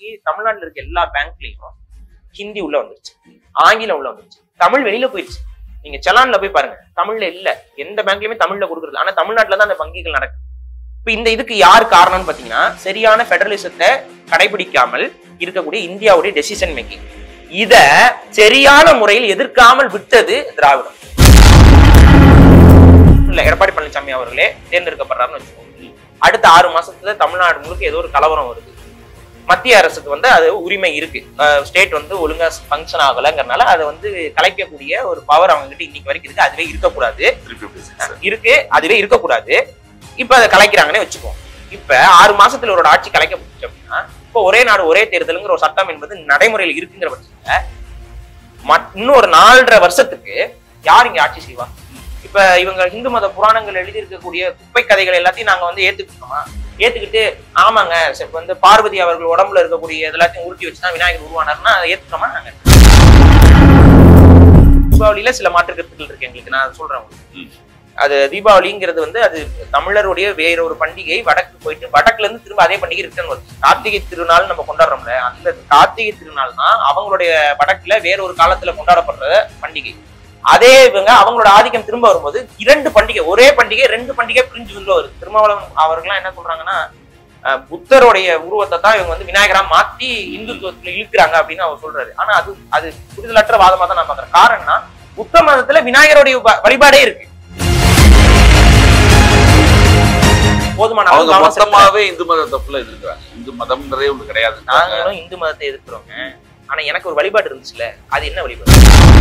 இன்னைக்கு தமிழ்நாட்டுல இருக்க எல்லா பேங்க்லயும் ஹிந்தி உள்ள வந்துருச்சு ஆங்கிலம் உள்ள வந்துருச்சு தமிழ் வெளியில போயிடுச்சு நீங்க செலான்ல போய் பாருங்க தமிழ்ல இல்ல எந்த பேங்க்லயுமே தமிழ்ல கொடுக்குறது ஆனா தமிழ்நாட்டுல தான் அந்த வங்கிகள் நடக்குது இப்ப இந்த இதுக்கு யார் காரணம்னு பாத்தீங்கன்னா சரியான ஃபெடரலிசத்தை கடைபிடிக்காமல் இருக்கக்கூடிய இந்தியாவுடைய டெசிஷன் மேக்கிங் இத சரியான முறையில் எதிர்க்காமல் விட்டது திராவிடம் இல்ல எடப்பாடி பழனிசாமி அவர்களே தேர்ந்தெடுக்கப்படுறாருன்னு வச்சுக்கோங்க அடுத்த ஆறு மாசத்துல தமிழ்நாடு முழுக்க ஏதோ ஒரு கலவரம் வருது மத்திய அரசுக்கு வந்து அது உரிமை இருக்கு ஸ்டேட் வந்து ஒழுங்கா ஃபங்க்ஷன் ஆகலைங்கிறனால அதை வந்து கலைக்கக்கூடிய ஒரு பவர் அவங்க கிட்ட இன்னைக்கு வரைக்கும் இருக்கு அதுவே இருக்கக்கூடாது திருப்பி பேசுங்க சார். இருக்கு அதுவே இருக்கக்கூடாது இப்ப அதை கலைக்கிறாங்கன்னே வச்சுக்கோம் இப்ப ஆறு மாசத்துல ஒரு ஆட்சி கலைக்கப்பட்டுச்சு அப்படின்னா இப்ப ஒரே நாடு ஒரே தேர்தலுங்கிற ஒரு சட்டம் என்பது நடைமுறையில் இருக்குங்கிற பட்சத்துல மத்- இன்னும் ஒரு நாலரை வருஷத்துக்கு யார் இங்க ஆட்சி செய்வா இப்ப இவங்க இந்து மத புராணங்கள் எழுதி இருக்கக்கூடிய குப்பை கதைகள் எல்லாத்தையும் நாங்க வந்து ஏத்துக்கிட்டோமா ஏத்துக்கிட்டு ஆமாங்க சரி, இப்ப வந்து பார்வதி அவர்கள் உடம்புல இருக்கக்கூடிய எல்லாத்தையும் உருட்டி வச்சுதான் விநாயகர் உருவானார்னா அதை ஏத்துக்கோமா நாங்க தீபாவளியில சில மாற்று கருத்துக்கள் இருக்கு எங்களுக்கு நான் அதை சொல்றேன் உங்களுக்கு. ம். அது தீபாவளிங்கிறது வந்து அது தமிழருடைய வேற ஒரு பண்டிகை வடக்கு போயிட்டு வடக்குல இருந்து திரும்ப அதே பண்டிகை ரிட்டர்ன் வருது கார்த்திகை திருநாள் நம்ம கொண்டாடுறோம்ல அந்த கார்த்திகை திருநாள் தான் அவங்களுடைய வடக்குல வேற ஒரு காலத்துல கொண்டாடப்படுற பண்டிகை அதே இவங்க அவங்களோட ஆதிக்கம் திரும்ப வரும்போது இரண்டு பண்டிகை ஒரே பண்டிகை ரெண்டு பண்டிகை பிரிஞ்சு உள்ள வருது திருமாவளவன் அவர்கள்லாம் என்ன சொல்றாங்கன்னா அஹ், புத்தருடைய உருவத்தை தான் இவங்க வந்து விநாயகரா மாத்தி இந்துத்துவத்துல இழுக்கிறாங்க அப்படின்னு அவர் சொல்றாரு ஆனா அது அது புரிதலற்ற வாதமா தான் நான் பாக்குறேன் காரணம்னா புத்த மதத்துல விநாயகருடைய வ- வழிபாடே இருக்கு போதுமான அளவு அவங்க கவனம் செலுத்தல. மொத்தமாவே இந்து மத தப்புல எதிர்க்கிறாங்க இந்து மதம்ன்றதே ஒண்ணு கிடையாது நாங்களும் இந்து மதத்தை எதிர்க்கிறோங்க ஆனா எனக்கு ஒரு வழிபாடு இருந்துச்சுல அது என்ன வழிபாடு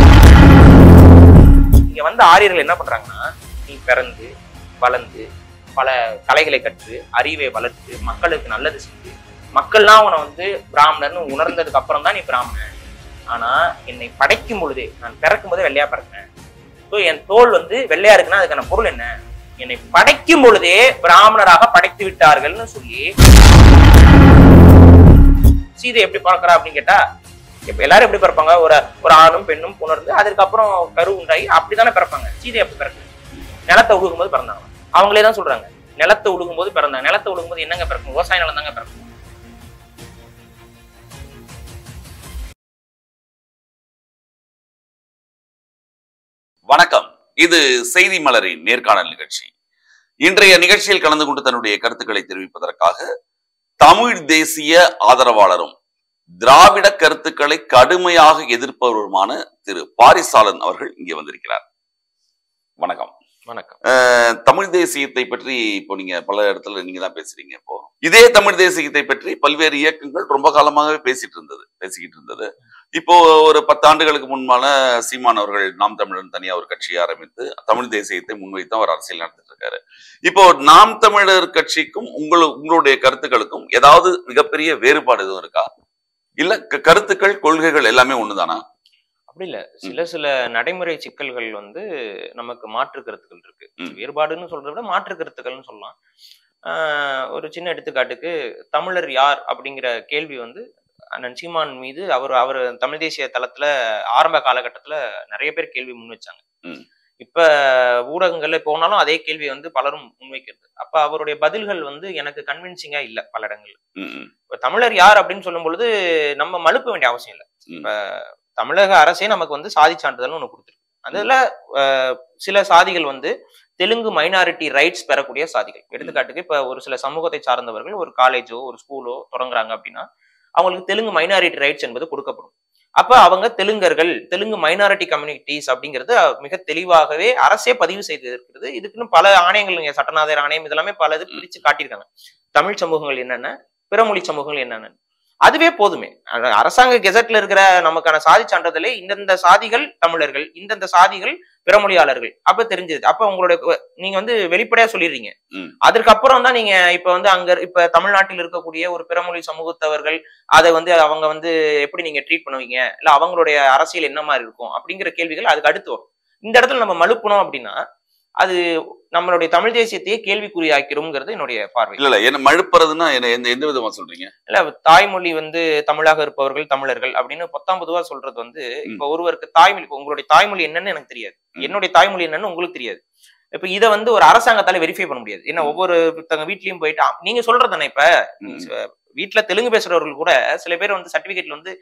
இங்க வந்து ஆரியர்கள் என்ன பண்றாங்கன்னா நீ பிறந்து வளர்ந்து பல கலைகளை கற்று அறிவை வளர்த்து மக்களுக்கு நல்லது செஞ்சு மக்கள்லாம் உன்னை வந்து பிராமணர்னு உணர்ந்ததுக்கு அப்புறம் தான் நீ பிராமணன் ஆனா என்னை படைக்கும் பொழுதே நான் பிறக்கும் போதே வெள்ளையா பிறக்கிறேன் ஸோ என் தோல் வந்து வெள்ளையா இருக்குன்னா அதுக்கான பொருள் என்ன என்னை படைக்கும் பொழுதே பிராமணராக படைத்து விட்டார்கள்னு சொல்லி சீதை எப்படி பிறக்கிறா அப்படின்னு கேட்டா இப்ப எல்லாரும் எப்படி பிறப்பாங்க ஒரு ஒரு ஆணும் பெண்ணும் புணர்ந்து அதுக்கப்புறம் கரு உண்டாகி அப்படித்தானே பிறப்பாங்க சீதை எப்படி பிறக்கு நிலத்தை உழுகும்போது பிறந்தாங்க அவங்களே தான் சொல்றாங்க நிலத்தை உழுகும்போது பிறந்தாங்க நிலத்தை உழுகும்போது என்னங்க பிறக்கும் விவசாய நிலம் தாங்க பிறக்கும் வணக்கம் இது செய்தி மலரின் நேர்காணல் நிகழ்ச்சி இன்றைய நிகழ்ச்சியில் கலந்து கொண்டு தன்னுடைய கருத்துக்களை தெரிவிப்பதற்காக தமிழ் தேசிய ஆதரவாளரும் திராவிட கருத்துக்களை கடுமையாக எதிர்ப்பவருமான திரு பாரிசாலன் அவர்கள் இங்கே வந்திருக்கிறார் வணக்கம் வணக்கம் அஹ், தமிழ் தேசியத்தை பற்றி இப்போ நீங்க பல இடத்துல நீங்க தான் பேசுறீங்க இப்போ இதே தமிழ் தேசியத்தை பற்றி பல்வேறு இயக்கங்கள் ரொம்ப காலமாகவே பேசிட்டு இருந்தது பேசிக்கிட்டு இருந்தது இப்போ ஒரு பத்தாண்டுகளுக்கு முன்பான சீமான் அவர்கள் நாம் தமிழர் தனியா ஒரு கட்சியை ஆரம்பித்து தமிழ் தேசியத்தை முன்வைத்து அவர் அரசியல் நடத்திட்டு இருக்காரு இப்போ நாம் தமிழர் கட்சிக்கும் உங்களு உங்களுடைய கருத்துக்களுக்கும் ஏதாவது மிகப்பெரிய வேறுபாடு எதுவும் இருக்கா இல்ல க- கருத்துக்கள் கொள்கைகள் எல்லாமே ஒண்ணுதானா அப்படி இல்ல சில சில நடைமுறை சிக்கல்கள் வந்து நமக்கு மாற்று கருத்துக்கள் இருக்கு ம். வேறுபாடுன்னு சொல்றதை விட மாற்று கருத்துக்கள்னு சொல்லலாம் ஆஹ் ஒரு சின்ன எடுத்துக்காட்டுக்கு தமிழர் யார் அப்படிங்கிற கேள்வி வந்து அண்ணன் சீமான் மீது அவர் அவர் தமிழ் தேசிய தளத்துல ஆரம்ப காலகட்டத்துல நிறைய பேர் கேள்வி முன் வச்சாங்க ம். இப்ப ஊடகங்கள்ல போனாலும் அதே கேள்வி வந்து பலரும் முன்வைக்கிறது அப்ப அவருடைய பதில்கள் வந்து எனக்கு கன்வின்சிங்கா இல்ல பல இடங்கள்ல ம், ம், இப்ப தமிழர் யார் அப்படின்னு சொல்லும் பொழுது நம்ம மழுப்ப வேண்டிய அவசியம் இல்லை ம். இப்ப தமிழக அரசே நமக்கு வந்து சாதி சான்றிதழ்னு ஒண்ணு கொடுத்துருக்கு அதுல அஹ், சில சாதிகள் வந்து தெலுங்கு மைனாரிட்டி ரைட்ஸ் பெறக்கூடிய சாதிகள் எடுத்துக்காட்டுக்கு இப்ப ஒரு சில சமூகத்தை சார்ந்தவர்கள் ஒரு காலேஜோ ஒரு ஸ்கூலோ தொடங்குறாங்க அப்படின்னா அவங்களுக்கு தெலுங்கு மைனாரிட்டி ரைட்ஸ் என்பது கொடுக்கப்படும் அப்ப அவங்க தெலுங்கர்கள் தெலுங்கு மைனாரிட்டி கம்யூனிட்டிஸ் அப்படிங்கிறது அஹ், மிக தெளிவாகவே அரசே பதிவு செய்து இருக்கிறது இதுக்குன்னு பல ஆணையங்கள் இங்க சட்டநாதர் ஆணையம் இதெல்லாமே பல இது பிரிச்சு காட்டியிருக்காங்க தமிழ் சமூகங்கள் என்னென்ன பிறமொழி சமூகங்கள் என்னென்ன அதுவே போதுமே அத- அரசாங்க கெசட்ல இருக்கிற நமக்கான சாதி சான்றிதழே இந்தந்த சாதிகள் தமிழர்கள் இந்தந்த சாதிகள் பிறமொழியாளர்கள் அப்ப தெரிஞ்சது அப்ப உங்களுடைய கு- நீங்க வந்து வெளிப்படையா சொல்லிடுறீங்க ம். அதற்கப்புறம் தான் நீங்க இப்ப வந்து அங்க இப்ப தமிழ்நாட்டில் இருக்கக்கூடிய ஒரு பிறமொழி சமூகத்தவர்கள் அதை வந்து அவங்க வந்து எப்படி நீங்க ட்ரீட் பண்ணுவீங்க இல்ல அவங்களுடைய அரசியல் என்ன மாதிரி இருக்கும் அப்படிங்கிற கேள்விகள் அதுக்கு அடுத்து வரும் இந்த இடத்துல நம்ம மழுப்பணும் அப்படின்னா அது நம்மளுடைய தமிழ் தேசியத்தையே கேள்விக்குறியாக்கிறோங்கிறது என்னுடைய பார்வை இல்ல இல்ல என்ன மழுப்புறதுன்னா என்ன எந்த எந்த விதமா சொல்றீங்க இல்ல தாய்மொழி வந்து தமிழாக இருப்பவர்கள் தமிழர்கள் அப்படின்னு பத்தாம் பொதுவா சொல்றது வந்து இப்ப ஒருவருக்கு தாய்மொழி இப்ப உங்களுடைய தாய்மொழி என்னன்னு எனக்கு தெரியாது ம். என்னுடைய தாய்மொழி என்னன்னு உங்களுக்கு தெரியாது இப்ப இத வந்து ஒரு அரசாங்கத்தால வெரிஃபை பண்ண முடியாது ஏன்னா ம். ஒவ்வொரு தங்க வீட்லயும் போயிட்டு அ- நீங்க சொல்றது தானே இப்ப ம். வீட்ல தெலுங்கு பேசுறவர்கள் கூட சில பேர் வந்து சர்டிபிகேட்ல வந்து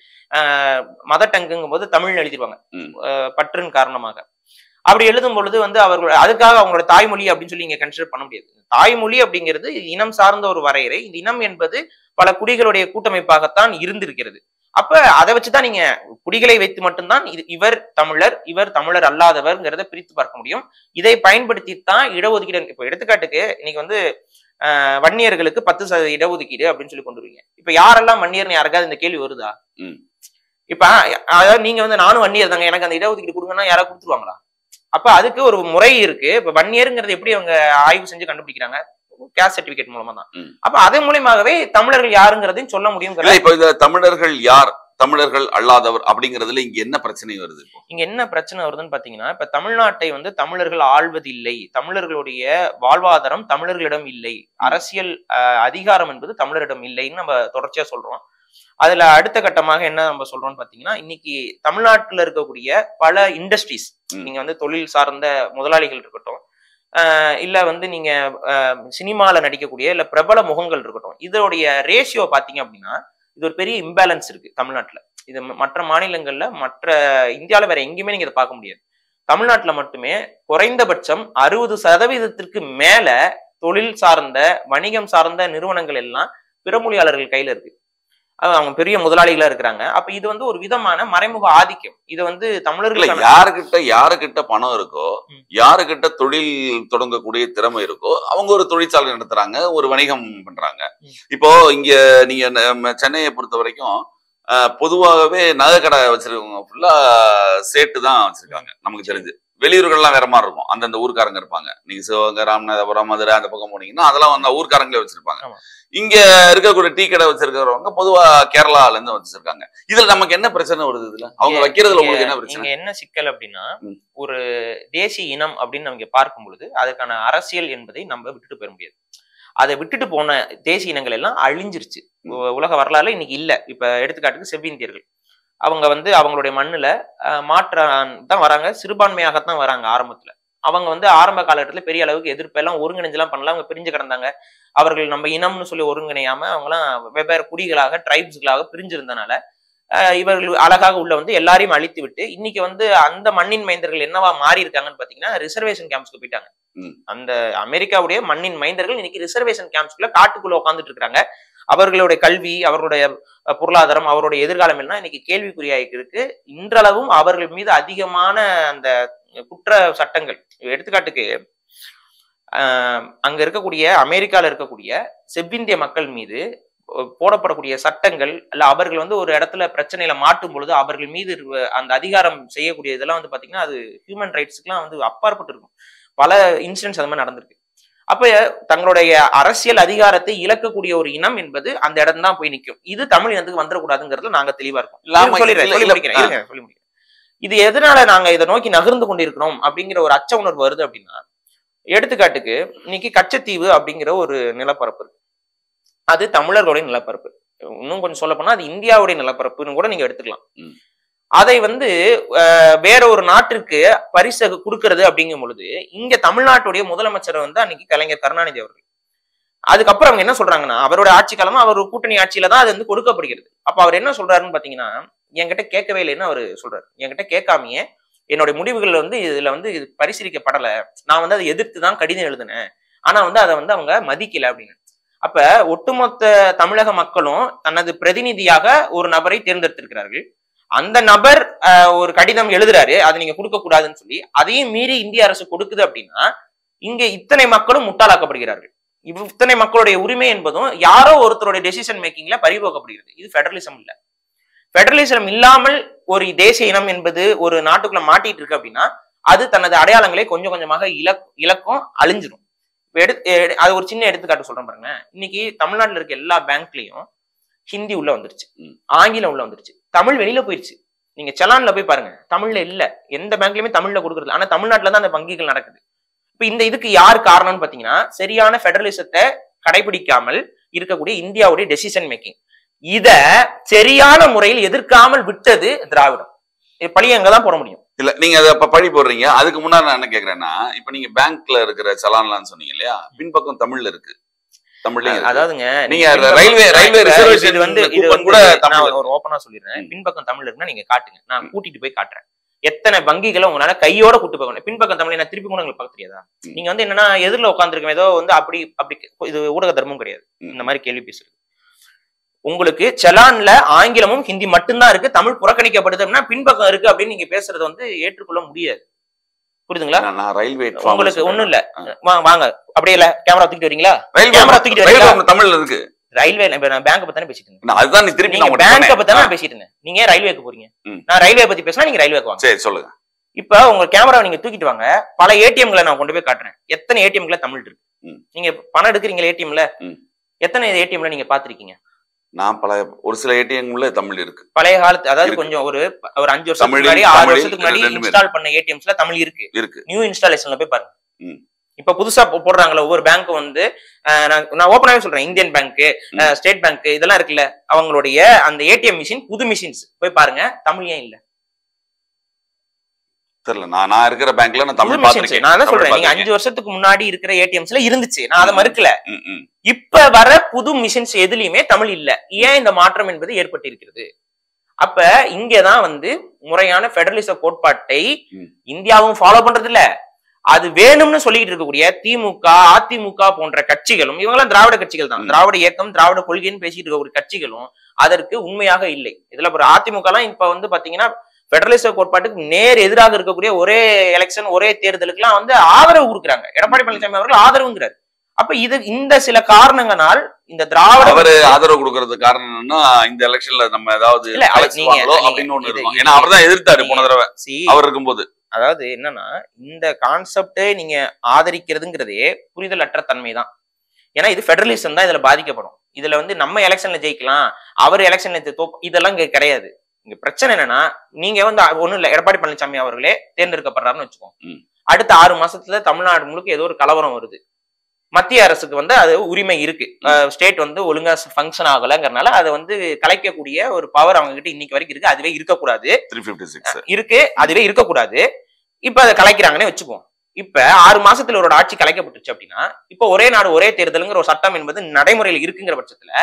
மதர் டங்குங்கும் போது தமிழ் எழுதிடுவாங்க ம். ஆஹ் பற்றின் காரணமாக அப்படி எழுதும் பொழுது வந்து அவர்கள் அதுக்காக அவங்களோட தாய்மொழி அப்படின்னு சொல்லி இங்க கன்சிடர் பண்ண முடியாது தாய்மொழி அப்படிங்கிறது இனம் சார்ந்த ஒரு வரையறை இந்த இனம் என்பது பல குடிகளுடைய கூட்டமைப்பாகத்தான் இருந்திருக்கிறது அப்ப அதை வச்சுதான் நீங்க குடிகளை வைத்து மட்டும்தான் இது இவர் தமிழர் இவர் தமிழர் அல்லாதவர்ங்கிறத பிரித்து பார்க்க முடியும் இதை பயன்படுத்தித்தான் இடஒதுக்கீடு இப்ப எடுத்துக்காட்டுக்கு இன்னைக்கு வந்து ஆஹ், வன்னியர்களுக்கு பத்து சதவீத இடஒதுக்கீடு அப்படின்னு சொல்லி கொண்டு வருவீங்க இப்ப யாரெல்லாம் வன்னியர்னு யாருக்காவது இந்த கேள்வி வருதா ம். இப்ப அதாவது நீங்க வந்து நானும் வன்னியர் தாங்க எனக்கு அந்த இடஒதுக்கீடு கொடுங்கன்னா யாராவது கொடுத்துருவாங்களா அப்ப அதுக்கு ஒரு முறை இருக்கு இப்ப வன்னியருங்கிறது எப்படி அவங்க ஆய்வு செஞ்சு கண்டுபிடிக்கிறாங்க கேஸ் சர்டிபிகேட் மூலமா தான் ம். அப்ப அதன் மூலியமாகவே தமிழர்கள் யாருங்கிறதையும் சொல்ல முடியும் இல்ல இப்ப இந்த தமிழர்கள் யார் தமிழர்கள் அல்லாதவர் அப்படிங்கறதுல இங்க என்ன பிரச்சனை வருது இப்போ இங்க என்ன பிரச்சனை வருதுன்னு பாத்தீங்கன்னா இப்ப தமிழ்நாட்டை வந்து தமிழர்கள் ஆள்வதில்லை தமிழர்களுடைய வாழ்வாதாரம் தமிழர்களிடம் இல்லை அரசியல் அஹ், அதிகாரம் என்பது தமிழரிடம் இல்லைன்னு நம்ம தொடர்ச்சியா சொல்றோம் அதுல அடுத்த கட்டமாக என்ன நம்ம சொல்றோம்னு பாத்தீங்கன்னா இன்னைக்கு தமிழ்நாட்டுல இருக்கக்கூடிய பல இண்டஸ்ட்ரீஸ் ம். நீங்க வந்து தொழில் சார்ந்த முதலாளிகள் இருக்கட்டும் அஹ், இல்ல வந்து நீங்க அஹ், சினிமால நடிக்கக்கூடிய இல்ல பிரபல முகங்கள் இருக்கட்டும் இதோடைய ரேஷியோ பாத்தீங்க அப்படின்னா இது ஒரு பெரிய இம்பேலன்ஸ் இருக்கு தமிழ்நாட்டுல இது ம- மற்ற மாநிலங்கள்ல மற்ற இந்தியாவில் வேற எங்கேயுமே நீங்க இதை பார்க்க முடியாது தமிழ்நாட்டுல மட்டுமே குறைந்தபட்சம் அறுபது சதவீதத்திற்கு மேல தொழில் சார்ந்த வணிகம் சார்ந்த நிறுவனங்கள் எல்லாம் பிறமொழியாளர்கள் கையில இருக்கு அது அவங்க பெரிய முதலாளிகளா இருக்கிறாங்க அப்ப இது வந்து ஒரு விதமான மறைமுக ஆதிக்கம் இது வந்து இல்ல தமிழர்களுக்கான யாருக்கிட்ட யாருக்கிட்ட பணம் இருக்கோ ம். யாருக்கிட்ட தொழில் தொடங்கக்கூடிய திறமை இருக்கோ அவங்க ஒரு தொழிற்சாலை நடத்துறாங்க ஒரு வணிகம் பண்றாங்க ம். இப்போ இங்க நீங்க நம்ம சென்னையை பொறுத்த வரைக்கும் அஹ், பொதுவாகவே நகை கடை வச்சிருக்கவங்க ஃபுல்லா சேட்டு தான் வச்சிருக்காங்க நமக்கு தெரிஞ்சு வெளியூர்கள்லாம் வேற மாதிரி இருக்கும் அந்தந்த ஊர்க்காரங்க இருப்பாங்க நீங்க சிவகங்கை ராமநாதபுரம் மதுரை அந்த பக்கம் போனீங்கன்னா அதெல்லாம் வந்து ஊர்க்காரங்களே வச்சிருப்பாங்க ஆமா. இங்க இருக்கக்கூடிய டீ கடை வச்சிருக்கிறவங்க பொதுவா கேரளால இருந்து வச்சிருக்காங்க இதுல நமக்கு என்ன பிரச்சனை வருது இதுல அவங்க இங்க- வைக்கிறதுல உங்களுக்கு இங்க- என்ன பிரச்சனை இங்க என்ன சிக்கல் அப்படின்னா ம். ஒரு தேசிய இனம் அப்படின்னு நம்ம இங்க பார்க்கும் பொழுது அதுக்கான அரசியல் என்பதை நம்ம விட்டுட்டு போயிட முடியாது அதை விட்டுட்டு போன தேசிய இனங்கள் எல்லாம் அழிஞ்சிருச்சு உ- உலக வரலாறுல இன்னைக்கு இல்ல இப்ப எடுத்துக்காட்டுக்கு செவ்விந்தியர்கள் அவங்க வந்து அவங்களுடைய மண்ணுல அஹ், மாற்றான் தான் வராங்க சிறுபான்மையாகத்தான் வராங்க ஆரம்பத்துல அவங்க வந்து ஆரம்ப காலகட்டத்துல பெரிய அளவுக்கு எதிர்ப்பெல்லாம் ஒருங்கிணைஞ்செல்லாம் பண்ணல அவங்க பிரிஞ்சு கிடந்தாங்க அவர்கள் நம்ம இனம்னு சொல்லி ஒருங்கிணையாம அவங்கலாம் வெவ்வேறு குடிகளாக ட்ரைப்ஸ்களாக பிரிஞ்சிருந்தனால அஹ், இவர்கள் அழகாக உள்ள வந்து எல்லாரையும் அழித்து விட்டு இன்னைக்கு வந்து அந்த மண்ணின் மைந்தர்கள் என்னவா மாறி இருக்காங்கன்னு பாத்தீங்கன்னா ரிசர்வேஷன் கேம்ப்ஸ்க்கு போயிட்டாங்க ம். அந்த அமெரிக்காவுடைய மண்ணின் மைந்தர்கள் இன்னைக்கு ரிசர்வேஷன் கேம்ப்ஸ்குள்ள காட்டுக்குள்ள உட்காந்துட்டு இருக்காங்க அவர்களுடைய கல்வி அவர்களுடைய அஹ், பொருளாதாரம் அவருடைய எதிர்காலம் எல்லாம் இன்னைக்கு கேள்விக்குறியாயிருக்கு இருக்கு இன்றளவும் அவர்கள் மீது அதிகமான அந்த குற்ற சட்டங்கள் எடுத்துக்காட்டுக்கு ஆஹ், அங்க இருக்கக்கூடிய அமெரிக்கால இருக்கக்கூடிய செவ்விந்திய மக்கள் மீது அஹ், போடப்படக்கூடிய சட்டங்கள் அல்ல அவர்கள் வந்து ஒரு இடத்துல பிரச்சனையில மாட்டும் பொழுது அவர்கள் மீது இருக்க அந்த அதிகாரம் செய்யக்கூடிய இதெல்லாம் வந்து பாத்தீங்கன்னா அது ஹியூமன் ரைட்ஸ்க்குலாம் வந்து அப்பாற்பட்டு இருக்கும் பல இன்சிடென்ட்ஸ் அது மாதிரி நடந்திருக்கு அப்ப தங்களுடைய அரசியல் அதிகாரத்தை இழக்கக்கூடிய ஒரு இனம் என்பது அந்த இடம் தான் போய் நிற்கும் இது தமிழ் இனத்துக்கு வந்துடக்கூடாதுங்கிறதுல நாங்க தெளிவா இருக்கோம் இல்லாம இருங்க, சொல்லிடுறேன், இல்ல, சொல்லி இல்ல, முடிக்கிறேன், இருங்க, சொல்லி முடிக்கிறேன். இது எதனால நாங்க இதை நோக்கி நகர்ந்து கொண்டிருக்கிறோம் அப்படிங்கிற ஒரு அச்ச உணர்வு வருது அப்படின்னா எடுத்துக்காட்டுக்கு இன்னைக்கு கச்சத்தீவு அப்படிங்கிற ஒரு நிலப்பரப்பு இருக்கு அது தமிழர்களுடைய நிலப்பரப்பு இன்னும் கொஞ்சம் சொல்ல போனா அது இந்தியாவுடைய நிலப்பரப்புன்னு கூட நீங்க எடுத்துக்கலாம் ம். அதை வந்து அஹ், வேற ஒரு நாட்டிற்கு பரிசு கொடுக்கறது அப்படிங்கும் பொழுது இங்க தமிழ்நாட்டுடைய முதலமைச்சர் வந்து அன்னைக்கு கலைஞர் கருணாநிதி அவர்கள் அதுக்கப்புறம் அவங்க என்ன சொல்றாங்கன்னா அவரோட ஆட்சி காலமா அவர் ஒரு கூட்டணி ஆட்சியில தான் அது வந்து கொடுக்கப்படுகிறது அப்ப அவர் என்ன சொல்றாருன்னு பாத்தீங்கன்னா என்கிட்ட கேட்கவே இல்லைன்னு அவர் சொல்றாரு என்கிட்ட கேட்காமயே என்னுடைய முடிவுகள் வந்து இதுல வந்து இது பரிசீலிக்கப்படல நான் வந்து அதை எதிர்த்து தான் கடிதம் எழுதினேன் ஆனா வந்து அதை வந்து அவங்க மதிக்கல அப்படின்னு அப்ப ஒட்டுமொத்த தமிழக மக்களும் தனது பிரதிநிதியாக ஒரு நபரை தேர்ந்தெடுத்திருக்கிறார்கள் அந்த நபர் அஹ், ஒரு கடிதம் எழுதுறாரு அதை நீங்க கொடுக்க கூடாதுன்னு சொல்லி அதையும் மீறி இந்திய அரசு கொடுக்குது அப்படின்னா இங்க இத்தனை மக்களும் முட்டாளாக்கப்படுகிறார்கள் இவ் இத்தனை மக்களுடைய உரிமை என்பதும் யாரோ ஒருத்தருடைய டெசிஷன் மேக்கிங்ல பறிபோக்கப்படுகிறது இது ஃபெடரலிசம் இல்ல ஃபெடரலிசம் இல்லாமல் ஒரு தேசிய இனம் என்பது ஒரு நாட்டுக்குள்ள மாட்டிட்டு இருக்கு அப்படின்னா அது தனது அடையாளங்களை கொஞ்சம் கொஞ்சமாக இலக் இலக்கும் அழிஞ்சிரும் இப்ப எடு எடு- அது ஒரு சின்ன எடுத்துக்காட்டு சொல்றேன் பாருங்க இன்னைக்கு தமிழ்நாட்டுல இருக்க எல்லா பேங்க்லயும் ஹிந்தி உள்ள வந்துருச்சு ம். ஆங்கிலம் உள்ள வந்துருச்சு தமிழ் வெளியில போயிருச்சு நீங்க செலான்ல போய் பாருங்க தமிழ்ல இல்ல எந்த பேங்க்லயுமே தமிழ்ல கொடுக்கறது ஆனா தமிழ்நாட்டுல தான் அந்த வங்கிகள் நடக்குது இப்ப இந்த இதுக்கு யார் காரணம்னு பாத்தீங்கன்னா சரியான ஃபெடரலிசத்தை கடைபிடிக்காமல் இருக்கக்கூடிய இந்தியாவுடைய டெசிஷன் மேக்கிங் இத சரியான முறையில் எதிர்க்காமல் விட்டது திராவிடம் இது பழிய அங்கதான் போட முடியும் இல்ல நீங்க அதை அப்ப பழி போடுறீங்க அதுக்கு முன்னாடி நான் என்ன கேக்குறேன்னா இப்ப நீங்க பேங்க்ல இருக்கிற சலான்லாம் சொன்னீங்க இல்லையா பின்பக்கம் தமிழ்ல இருக்கு தமிழ்லயும் அதாவதுங்க நீங்க பின்பக்கம் ரயில்வே நான் ரயில்வே இப்ப ரிசர்வேஷன் இது வந்து இது கூப்பன் வந்து கூட நான் தமிழ்ல ஒரு ஓப்பனா சொல்லிடுறேன் ம். பின்பக்கம் தமிழ் இருக்குன்னா நீங்க காட்டுங்க நான் கூட்டிட்டு போய் காட்டுறேன் எத்தனை வங்கிகளை உங்களால கையோட கூட்டு போகணும் பின்பக்கம் தமிழ் நான் திருப்பி கூட உங்களுக்கு பார்க்க தெரியாதா ம். நீங்க வந்து என்னன்னா எதிரில் உட்காந்துருக்கோம் ஏதோ வந்து அப்படி அப்படி இது ஊடக தர்மம் கிடையாது ம். இந்த மாதிரி கேள்வி பேசுறது உங்களுக்கு செலான்ல ஆங்கிலமும் ஹிந்தி மட்டும்தான் இருக்கு தமிழ் புறக்கணிக்கப்படுது அப்படின்னா பின்பக்கம் இருக்கு அப்படின்னு நீங்க பேசுறது வந்து ஏற்றுக்கொள்ள முடியாது புரியுதுங்களா நான் நான் ரயில்வே உங்களுக்கு ஒண்ணும் இல்ல வா- வாங்க அப்படியே இல்ல கேமரா தூக்கிட்டு வரீங்களா ரயில்வே கேமரா தூக்கிட்டு ரயில்வே வரீங்களா தமிழ்ல இருக்கு ரயில்வே இப்ப நான் பேங்க் பத்தி தானே பேசிட்டு இருந்தேன் நான் அதுதான் நீ திருப்பி நீங்க நான் உங்கள்ட்ட பேங்க பத்தி தானே சொன்னேன். நான் பேசிட்டு இருந்தேன் நீங்க ஏன் ரயில்வேக்கு போறீங்க ம். நான் ரயில்வே பத்தி பேசினா நீங்க ரயில்வேக்கு வாங்க சரி சொல்லுங்க இப்ப உங்க கேமரா நீங்க தூக்கிட்டு வாங்க பல ஏடிஎம்களை நான் கொண்டு போய் காட்டுறேன் எத்தனை ஏடிஎம்ல தமிழ் இருக்கு ம். நீங்க பணம் எடுக்கிறீங்களா ஏடிஎம்ல ம். எத்தனை ஏடிஎம்ல நீங்க பாத்திருக்கீங்க நான் பல ஒரு சில ஏடிஎம்ல தமிழ் இருக்கு பழைய காலத்து அதாவது இருக்கு. கொஞ்சம் ஒரு ஒரு அஞ்சு வருஷத்துக்கு தமிழில், முன்னாடி ஆறு தமிழில் வருஷத்துக்கு முன்னாடி ரெண்டுமே இன்ஸ்டால் பண்ண ஏடிஎம்ஸ்ல தமிழ் இருக்கு இருக்கு நியூ இன்ஸ்டாலேஷன்ல போய் பாருங்க ம். இப்ப புதுசா போ- போடுறாங்கல்ல ஒவ்வொரு பேங்க் வந்து அஹ், நான் நான் ஓப்பனாவே சொல்றேன் இந்தியன் பேங்க் ம். ஸ்டேட் பேங்க் இதெல்லாம் இருக்குல்ல அவங்களுடைய அந்த ஏடிஎம் மிஷின் புது மிஷின்ஸ் போய் பாருங்க தமிழ் ஏன் இல்ல தெரியல நான் நான் இருக்கிற பேங்க்ல நான் புது தமிழ் மிஷின்ஸ் பாத்திருக்கேன் நான் தான் தமிழ் சொல்றேன் நீங்க பார்த்திருக்கேன். அஞ்சு வருஷத்துக்கு முன்னாடி இருக்கிற ஏடிஎம்ஸ்ல இருந்துச்சு நான் அதை ம். மறுக்கல ம், ம். இப்ப வர புது மிஷின்ஸ் எதுலயுமே தமிழ் இல்ல ஏன் இந்த மாற்றம் என்பது ஏற்பட்டிருக்கிறது அப்ப இங்கதான் வந்து முறையான பெடரலிச கோட்பாட்டை ம். இந்தியாவும் ஃபாலோ பண்றது இல்ல அது வேணும்னு சொல்லிட்டு இருக்கக்கூடிய திமுக அதிமுக போன்ற கட்சிகளும் இவங்கெல்லாம் திராவிட கட்சிகள் தான் ம். திராவிட இயக்கம் திராவிட கொள்கைன்னு பேசிட்டு இருக்கக்கூடிய கட்சிகளும் அதற்கு உண்மையாக இல்லை இதுல ஒரு அதிமுக எல்லாம் இப்ப வந்து பாத்தீங்கன்னா பெடரலிச கோட்பாட்டுக்கு நேர் எதிராக இருக்கக்கூடிய ஒரே எலெக்ஷன் ஒரே தேர்தலுக்குலாம் வந்து ஆதரவு கொடுக்குறாங்க எடப்பாடி பழனிசாமி அவர்கள் ஆதரவுங்கிறார் அப்ப இது இந்த சில காரணங்களால் இந்த திராவிட அவரு ஆதரவு கொடுக்கறது காரணம் என்னன்னா இந்த எலெக்ஷன்ல நம்ம ஏதாவது இல்ல, அது அழைச்சிருவாங்களோ நீங்க- அப்படின்னு ஒண்ணு இது- இருக்கும் இது- ஏன்னா அவர் தான் எதிர்த்தாரு போன தடவை See, அவர் இருக்கும்போது அதாவது என்னன்னா இந்த கான்செப்டே நீங்க ஆதரிக்கிறதுங்கிறதே புரிதல் அற்ற தன்மை தான் ஏன்னா இது ஃபெடரலிசம் தான் இதுல பாதிக்கப்படும் இதுல வந்து நம்ம எலெக்ஷன்ல ஜெயிக்கலாம் அவர் எலெக்ஷன்ல தோப் இதெல்லாம் இங்க கிடையாது இங்க பிரச்சனை என்னன்னா நீங்க வந்து ஒண்ணும் இல்ல எடப்பாடி பழனிசாமி அவர்களே தேர்ந்தெடுக்கப்படுறாருன்னு வச்சுக்கோங்க ம். அடுத்த அடுத்த ஆறு மாசத்துல தமிழ்நாடு முழுக்க ஏதோ ஒரு கலவரம் வருது மத்திய அரசுக்கு வந்து அது உரிமை இருக்கு ஸ்டேட் வந்து ஒழுங்கா ஃபங்க்ஷன் ஆகலைங்கிறனால அதை வந்து கலைக்கக்கூடிய ஒரு பவர் அவங்க கிட்ட இன்னைக்கு வரைக்கும் இருக்கு அதுவே இருக்கக்கூடாது த்ரீ பிப்டி சிக்ஸ் இருக்கு அதுவே இருக்கக்கூடாது இப்ப அதை கலைக்கிறாங்கன்னே வச்சுக்குவோம் இப்ப ஆறு மாசத்துல ஒரு ஆட்சி கலைக்கப்பட்டுச்சு அப்படின்னா இப்ப ஒரே நாடு ஒரே தேர்தலுங்கிற ஒரு சட்டம் என்பது நடைமுறையில் இருக்குங்கிற பட்சத்துல